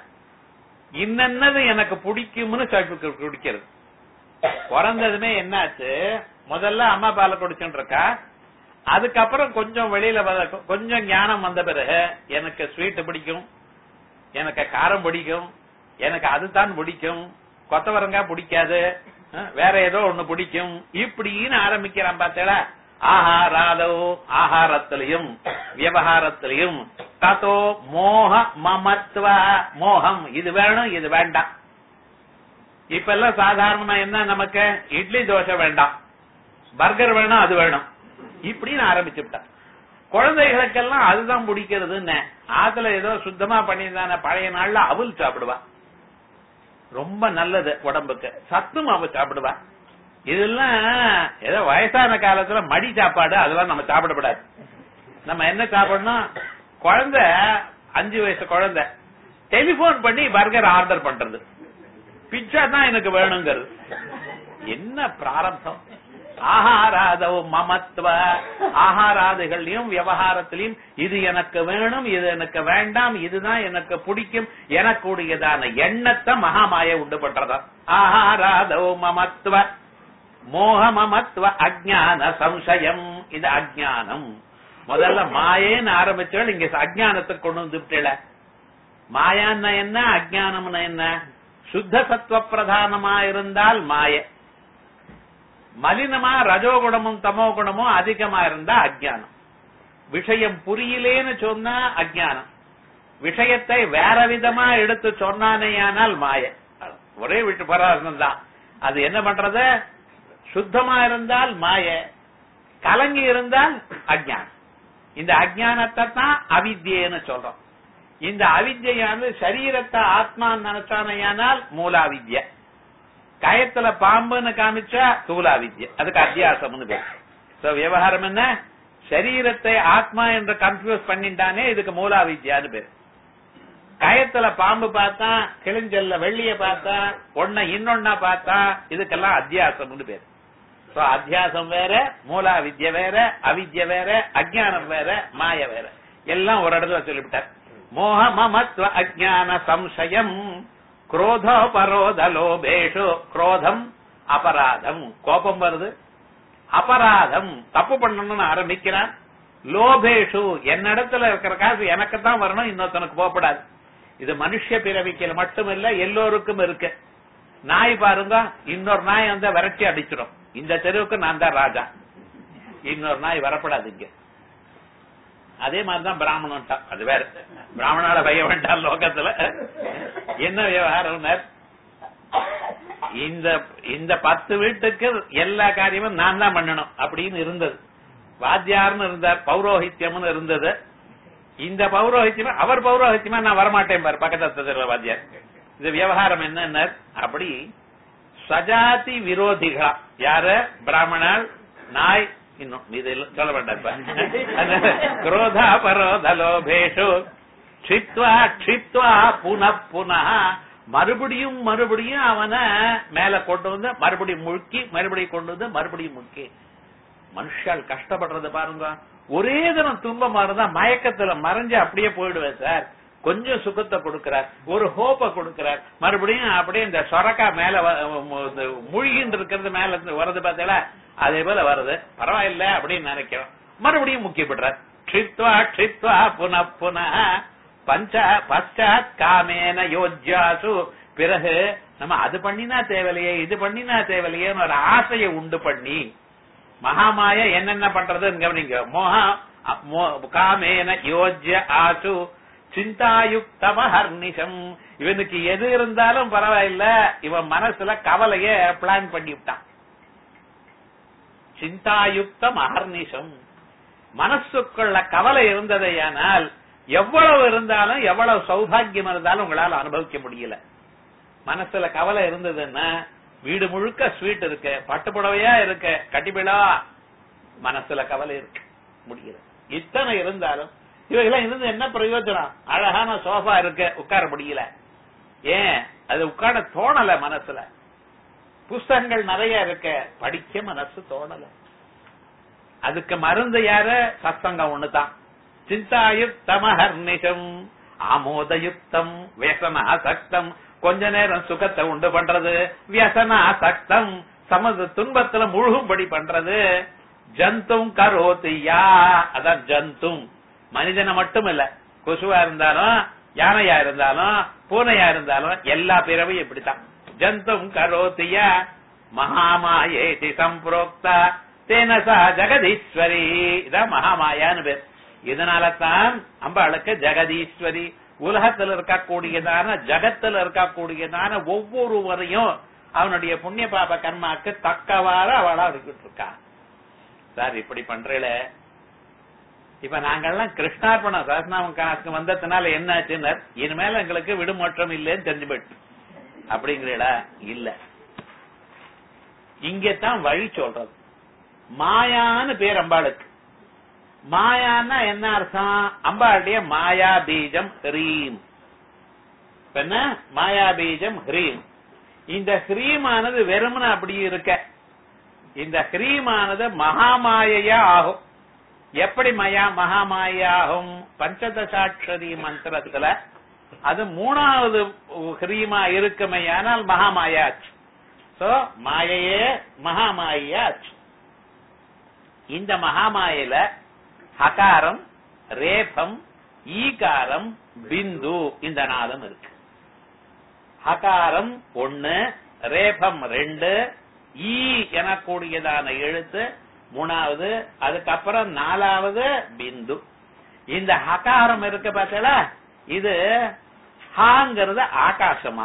இன்னென்னது எனக்கு பிடிக்கும்னு சொல்லி குடிக்கிறது பிறந்ததுமே என்னாச்சு முதல்ல அம்மா பாலை குடிச்சுட்டு இருக்கா அதுக்கப்புறம் கொஞ்சம் வெளியில வர- கொஞ்சம் ஞானம் வந்த பிறகு எனக்கு ஸ்வீட் பிடிக்கும் எனக்கு காரம் பிடிக்கும் எனக்கு அதுதான் பிடிக்கும் கொத்தவரங்காய் பிடிக்காது அஹ், வேற ஏதோ ஒண்ணு பிடிக்கும் இப்படின்னு ஆரம்பிக்கிறான் பார்த்தேடா ஆஹாராதோ ஆகாரத்திலையும் விவகாரத்திலையும் ததோ மோக மமத்துவ மோகம் இது வேணும் இது வேண்டாம் இப்ப எல்லாம் சாதாரணமா என்ன நமக்கு இட்லி தோசை வேண்டாம் பர்கர் வேணும் அது வேணும் இப்படின்னு ஆரம்பிச்சுட்டான் குழந்தைகளுக்கெல்லாம் அதுதான் பிடிக்கிறதுன்னு ஆத்துல ஏதோ சுத்தமா பண்ணியிருந்தான பழைய நாள்ல அவல் சாப்பிடுவா ரொம்ப நல்லது உடம்புக்கு சத்தும் அவ சாப்பிடுவா இதெல்லாம் ஏதோ வயசான காலத்துல மடி சாப்பாடு அதெல்லாம் நம்ம சாப்பிடக்கூடாது நம்ம என்ன சாப்பிடணும் குழந்தை அஞ்சு வயசு குழந்தை டெலிபோன் பண்ணி பர்கர் ஆர்டர் பண்றது பிச்சா தான் எனக்கு வேணுங்கிறது என்ன பிராரப்தம் ஆகாராதவ மமத்துவ ஆகாராதிகள்லயும் விவகாரத்திலையும் இது எனக்கு வேணும் இது எனக்கு வேண்டாம் இதுதான் எனக்கு பிடிக்கும் எனக்குடையதான எண்ணத்தை மகாமாய உண்டு பண்றதா ஆகாராதவ மமத்துவ மோக மமத்துவ அஜான சம்சயம் இது அஜானம் முதல்ல மாயேன்னு ஆரம்பிச்சவள் இங்க அஜானத்துக்கு கொண்டு வந்து விட்டல மாயான்னா என்ன அஜானம்னா என்ன சுத்த சத்துவ பிரதானமா இருந்தால் மாய மலினமா ரஜோகுணமும் தமோ குணமும் அதிகமா இருந்தா அஜ்ஞானம் விஷயம் புரியலேன்னு சொன்னா அஜ்ஞானம் விஷயத்தை வேற விதமா எடுத்து சொன்னானேயானால் மாய ஒரே விட்டு பராசனம் தான் அது என்ன பண்றது சுத்தமா இருந்தால் மாய கலங்கி இருந்தால் அஜ்ஞானம் இந்த அஜ்ஞானத்தை தான் அவித்யன்னு சொல்றோம் இந்த அவித்யானது சரீரத்தை ஆத்மான்னு நினைச்சானையானால் மூலாவித்ய கயத்துல பாம்புன்னு காமிச்சா தூலாவித்ய அதுக்கு அத்தியாசம்னு பேர் சோ விவகாரம் என்ன சரீரத்தை ஆத்மா என்று கன்ஃபியூஸ் பண்ணிட்டானே இதுக்கு மூலாவித்யான்னு பேர் கயத்துல பாம்பு பார்த்தா கிழிஞ்சல்ல வெள்ளிய பார்த்தா ஒன்ன இன்னொன்னா பார்த்தா இதுக்கெல்லாம் அத்தியாசம்னு பேர் சோ அத்தியாசம் வேற மூலா வித்ய வேற அவித்ய வேற அஜ்ஞானம் வேற மாய வேற எல்லாம் ஒரு இடத்துல சொல்லிவிட்டார் மோக மமத்வ அஜ்ஞான சம்சயம் குரோதோபரோத லோபேஷு குரோதம் அபராதம் கோபம் வருது அபராதம் தப்பு பண்ணணும்னு ஆரம்பிக்கிறான் லோபேஷு என்னிடத்துல இருக்கிற காசு எனக்கு தான் வரணும் இன்னொருத்தனுக்கு போகப்படாது இது மனுஷ பிறவிக்கல மட்டுமில்ல எல்லோருக்கும் இருக்கு நாய் பாருங்க இன்னொரு நாய் வந்து விரட்டி அடிச்சிடும் இந்த தெருவுக்கு நான் தான் ராஜா இன்னொரு நாய் வரப்படாது இங்க அதே மாதிரிதான் பிராமணன் அது வேற பிராமணால பைய வேண்டாம் லோகத்துல என்ன விவகாரம் இந்த இந்த பத்து வீட்டுக்கு எல்லா காரியமும் நான் தான் பண்ணணும் அப்படின்னு இருந்தது வாத்தியார்னு இருந்தார் பௌரோஹித்யம்னு இருந்தது இந்த பௌரோஹித்யமா அவர் பௌரோஹித்யமா நான் வரமாட்டேன் பாரு பக்கத்து தெருல வாத்தியார் இது விவகாரம் என்ன அப்படி சஜாதி விரோதிகளா யாரு பிராமணர் நாய் இன்னும் இது எல்லாம் சொல்ல வேண்டாம் இப்ப அதனால குரோதா பரோத லோபேஷு க்ஷித்வா க்ஷித்வா புன புனः மறுபடியும் மறுபடியும் அவனை மேல கொண்டு வந்து மறுபடியும் முழுக்கி மறுபடியும் கொண்டு வந்து மறுபடியும் முழுக்கி மனுஷால் கஷ்டப்படுறது பாருங்க ஒரே தினம் துன்பமா இருந்தா மயக்கத்துல மறைஞ்சு அப்படியே போயிடுவேன் சார் கொஞ்சம் சுகத்தை கொடுக்கிறார் ஒரு ஹோப்ப கொடுக்கிறார் மறுபடியும் அப்படியே இந்த சொரக்கா மேல வ- மு- இந்த மூழ்கின்னு இருக்கிறது மேல இருந்து வருது பார்த்தீங்களா அதே போல வருது பரவாயில்ல அப்படின்னு நினைக்கிறோம் மறுபடியும் முக்கியப்படுறார் க்ஷித்வா க்ஷித்வா புன புன பஞ்ச பశ్చాத் காமேன யோஜ்யாசு பிறகு நம்ம அது பண்ணினா தேவையில்லையே இது பண்ணினா தேவையில்லையேன்னு ஒரு ஆசையை உண்டு பண்ணி மகாமாய என்னென்ன பண்றதுன்னு கவனிங்க மோகா அ- மோ- காமேன யோஜ்ய ஆசு சிந்தாயுக்தமஹர்னிஷம் இவனுக்கு எது இருந்தாலும் பரவாயில்ல இவன் மனசுல கவலைய பிளான் பண்ணி விட்டான் சிந்தாயுக்தம் அகர்நிஷம் மனசுக்குள்ள கவலை இருந்ததையானால் எவ்வளவு இருந்தாலும் எவ்வளவு சௌபாகியம் இருந்தாலும் உங்களால அனுபவிக்க முடியல மனசுல கவலை இருந்ததுன்னா வீடு முழுக்க ஸ்வீட் இருக்கு பட்டு புடவையா இருக்கு கட்டிபிடா மனசுல கவலை இருக்கு முடியல இத்தனை இருந்தாலும் இவைகளாம் இருந்து என்ன பிரயோஜனம் அழகான சோஃபா இருக்கு உட்கார முடியல ஏன் அது உட்கார தோணல மனசுல புஸ்தகங்கள் நிறைய இருக்கு படிக்க மனசு தோணல அதுக்கு மருந்து யாரு சத்சங்கம் ஒண்ணுதான் சிந்தாயுக்தமஹர்நிஷம் ஆமோதயுக்தம் வியசனாசக்தம் கொஞ்ச நேரம் சுகத்தை உண்டு பண்றது வியசனாசக்தம் சமது துன்பத்துல முழுகும்படி பண்றது ஜந்தும் கரோத்தியா அதான் ஜந்தும் மனிதனை மட்டும் இல்ல கொசுவா இருந்தாலும் யானையா இருந்தாலும் பூனையா இருந்தாலும் எல்லா பிறவையும் இப்படித்தான் ஜந்தும் கரோத்தியா மகாமாயேதி சம்புரோக்தா தேனசா ஜெகதீஸ்வரி இதான் மகாமாயான்னு பேர் இதனால தான் அம்பாளுக்கு ஜெகதீஸ்வரி உலகத்தில் இருக்கக்கூடியதான ஜகத்துல இருக்கக்கூடியதான ஒவ்வொருவரையும் அவனுடைய புண்ணிய பாப கர்மாக்கு தக்கவாறு அவளா இருக்கிட்டு இருக்கா சார் இப்படி பண்றீல இப்ப நாங்கெல்லாம் கிருஷ்ணார்பணம் சஹஸ்நாமம் கணக்கு வந்ததுனால என்ன ஆச்சுன்னு இனிமேல எங்களுக்கு விடுமோற்றம் இல்லைன்னு தெரிஞ்சு போயிட்டு அப்படிங்கிறீடா இல்ல இங்கத்தான் வழி சொல்றது மாயான்னு பேர் அம்பாளுக்கு மாயான்னா என்ன அர்த்தம் அம்பாளுடைய மாயா பீஜம் ஹ்ரீம் இப்ப என்ன மாயா பீஜம் ஹ்ரீம் இந்த ஹ்ரீமானது வெறுமன அப்படி இருக்க இந்த ஹ்ரீமானது மகாமாயையா ஆகும் எப்படி மயா மகாமாயா ஆகும் பஞ்சதசாட்சரி மந்திரத்துல அது மூணாவது ஹ்ரீமா இருக்குமையானால் மகாமாயாச்சு சோ மாயையே மகாமாயாச்சு இந்த மகாமாயில ஹகாரம் ரேபம் ஈகாரம் பிந்து இந்த நாளும் இருக்கு ஹகாரம் ஒன்னு ரேபம் ரெண்டு ஈ எனக்கூடியதான எழுத்து மூணாவது அதுக்கப்புறம் நாலாவது பிந்து இந்த ஹகாரம் இருக்கு பார்த்தல இது ஹாங்கிறது ஆகாசமா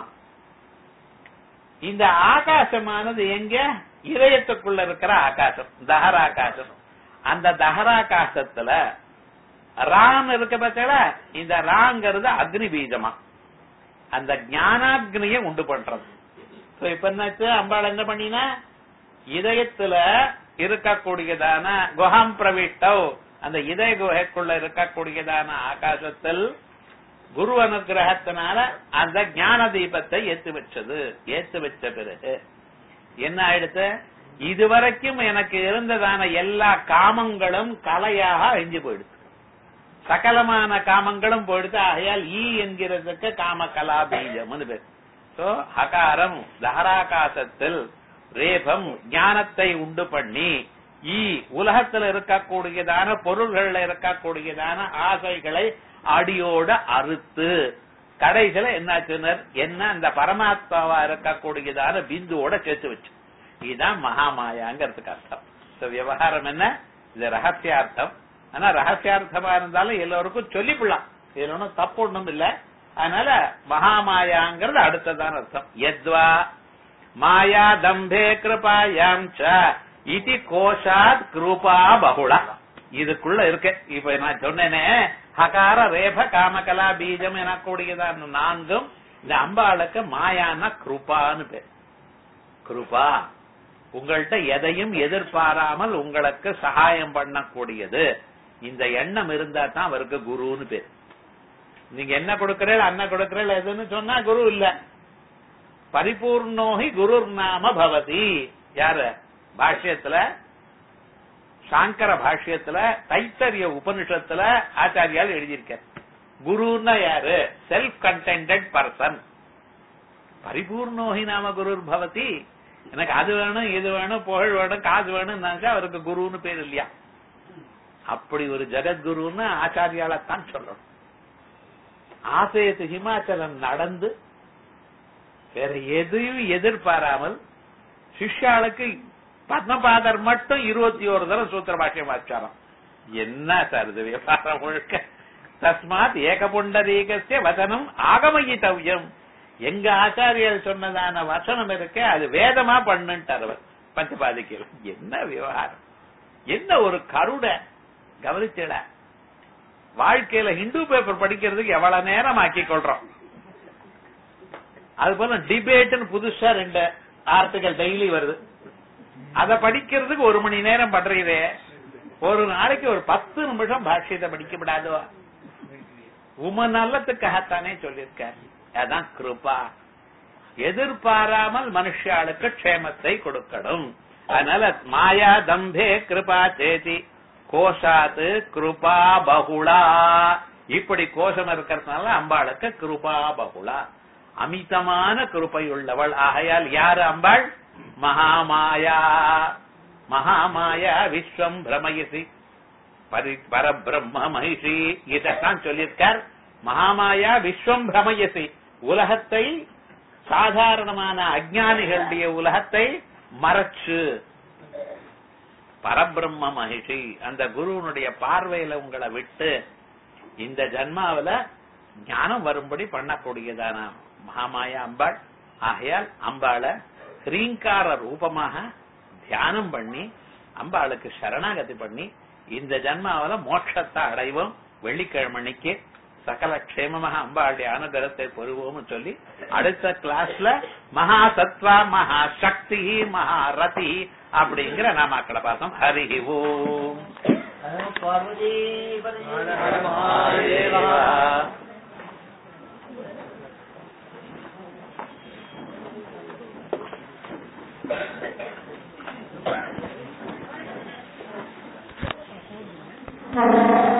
இந்த ஆகாசமானது எங்க இதயத்துக்குள்ள இருக்கிற ஆகாசம் தஹராகாசம் அந்த தஹராகாசத்துல ராம் இருக்கு பார்த்தீங்களா இந்த ராங்கிறது அக்னி பீஜமா அந்த ஞானாக்னிய உண்டு பண்றது So, இப்ப என்னாச்சு அம்பாள் என்ன பண்ணினா இதயத்துல இருக்கக்கூடியதான குஹாம் பிரவிட்டோ அந்த இதய குகைக்குள்ள இருக்கக்கூடியதான ஆகாசத்தில் குரு அனுகிரகத்தினால அந்த ஞான தீபத்தை ஏத்து வச்சது ஏத்து வச்ச பிறகு என்ன ஆயிடுத்து இதுவரைக்கும் எனக்கு இருந்ததான எல்லா காமங்களும் கலையாக அழிஞ்சு போயிடுது சகலமான காமங்களும் போயிடுது ஆகையால் ஈ என்கிறதுக்கு காம கலா பீஜம்னு பேர் சோ ஹகாரம் தஹராகாசத்தில் ரேபம் ஞானத்தை உண்டு பண்ணி ஈ உலகத்துல இருக்கக்கூடியதான பொருள்கள்ல இருக்கக்கூடியதான ஆசைகளை அடியோட அறுத்து கடைசியில என்னாச்சுனர் என்ன அந்த பரமாத்மாவா இருக்கக்கூடியதான பிந்துவோட சேர்த்து வச்சு இதுதான் மகாமாயாங்கிறதுக்கு அர்த்தம் So, விவகாரம் என்ன இது ரகசியார்த்தம் ஆனா ரகசியார்த்தமா இருந்தாலும் எல்லோருக்கும் சொல்லிவிடலாம் இதுல ஒன்றும் தப்பு ஒண்ணும் இல்ல அதனால மகாமாயாங்கிறது அடுத்ததான் அர்த்தம் எத்வா மாயா தம்பே கிருபாயாம் ச இதி கோஷாத் கிருபா பகுளா இதுக்குள்ள இருக்கு இப்ப நான் சொன்னேனே ஹகார ரேப காமகலா பீஜம் எனக்கூடியதான நான்கும் இந்த அம்பாளுக்கு மாயான கிருபான்னு பேர் கிருபா உங்கள்கிட்ட எதையும் எதிர்பாராமல் உங்களுக்கு சகாயம் பண்ணக்கூடியது இந்த எண்ணம் இருந்தா தான் அவருக்கு குருன்னு பேர் நீங்க என்ன கொடுக்கறீள் அன்ன கொடுக்கறீள் எதுன்னு சொன்னா குரு இல்ல பரிபூர்ணோகி குரு நாம பவதி யாரு பாஷ்யத்துல சாங்கர பாஷ்யத்துல தைத்தரிய உபனிஷத்துல ஆச்சாரியால் எழுதியிருக்க குருன்னா யாரு செல்ஃப் கண்டென்டட் பர்சன் பரிபூர்ணோகி நாம குருர் பவதி எனக்கு அது வேணும் இது வேணும் புகழ் வேணும் காசு வேணும்னாக்கா அவருக்கு குருன்னு பேர் இல்லையா அப்படி ஒரு ஜெகத்குருன்னு ஆச்சாரியாலத்தான் சொல்லணும் ஆசயத்து ஹிமாச்சலம் நடந்து வேற எதையும் எதிர்பாராமல் சிஷ்யாளுக்கு பத்மபாதர் மட்டும் இருபத்தி ஒரு தடவை சூத்திர பாஷ்யம் வாச்சாரம் என்ன சார் இது விவகாரம் முழுக்க தஸ்மாத் ஏகபுண்டரீகசிய வசனம் ஆகமயித்தவ்யம் எங்க ஆச்சாரியர் சொன்னதான வசனம் இருக்க அது வேதமா பண்ணுட்டார் அவர் பஞ்சபாதிக்கல் என்ன விவகாரம் என்ன ஒரு கருட கவனிச்சிட வாழ்க்கையில ஹிந்து பேப்பர் படிக்கிறதுக்கு எவ்வளவு நேரம் ஆக்கி கொள்றோம் அது போல டிபேட்னு புதுசா ரெண்டு ஆர்டிகல் டெய்லி வருது அத படிக்கிறதுக்கு ஒரு மணி நேரம் பண்றீதே ஒரு நாளைக்கு ஒரு பத்து நிமிஷம் பாஷ்யத்தை படிக்க விடாதோ உம நல்லத்துக்காகத்தானே சொல்லியிருக்காரு அதான் கிருபா எதிர்பாராமல் மனுஷாளுக்கு க்ஷேமத்தை கொடுக்கணும் அதனால மாயா தம்பே கிருபா சேதி கோஷாத்து கிருபா பகுளா இப்படி கோஷம் இருக்கிறதுனால அம்பாளுக்கு கிருபா பகுளா அமிதமான கிருபை உள்ளவள் ஆகையால் யாரு அம்பாள் மகாமாயா மகாமாயா விஸ்வம் பிரமயசி பரி பரபிரம்ம மகிஷி இதைத்தான் சொல்லியிருக்கார் மகாமாயா விஸ்வம் பிரமயசி உலகத்தை சாதாரணமான அஜானிகளுடைய உலகத்தை மறைச்சு பரபிரம்ம மகிஷி அந்த குருவனுடைய பார்வையில உங்களை விட்டு இந்த ஜன்மாவில ஞானம் வரும்படி பண்ணக்கூடியதான மகாமாயா அம்பாள் ஆகையால் அம்பாளை ஹ்ரீங்கார ரூபமாக தியானம் பண்ணி அம்பாளுக்கு சரணாகதி பண்ணி இந்த ஜன்மாவில மோட்சத்தை அடைவோம் வெள்ளிக்கிழமணிக்கு சகல க்ஷேமமாக அம்பாளுடைய அனுகிரகத்தை பெறுவோம்னு சொல்லி அடுத்த கிளாஸ்ல மகா சத்வா மகா சக்தி மகா ரதி அப்படிங்கிற நாமாக்களை பார்த்தோம் ஹரி ஓம் பார்வதி மகாதேவா. பரமேஸ்வரா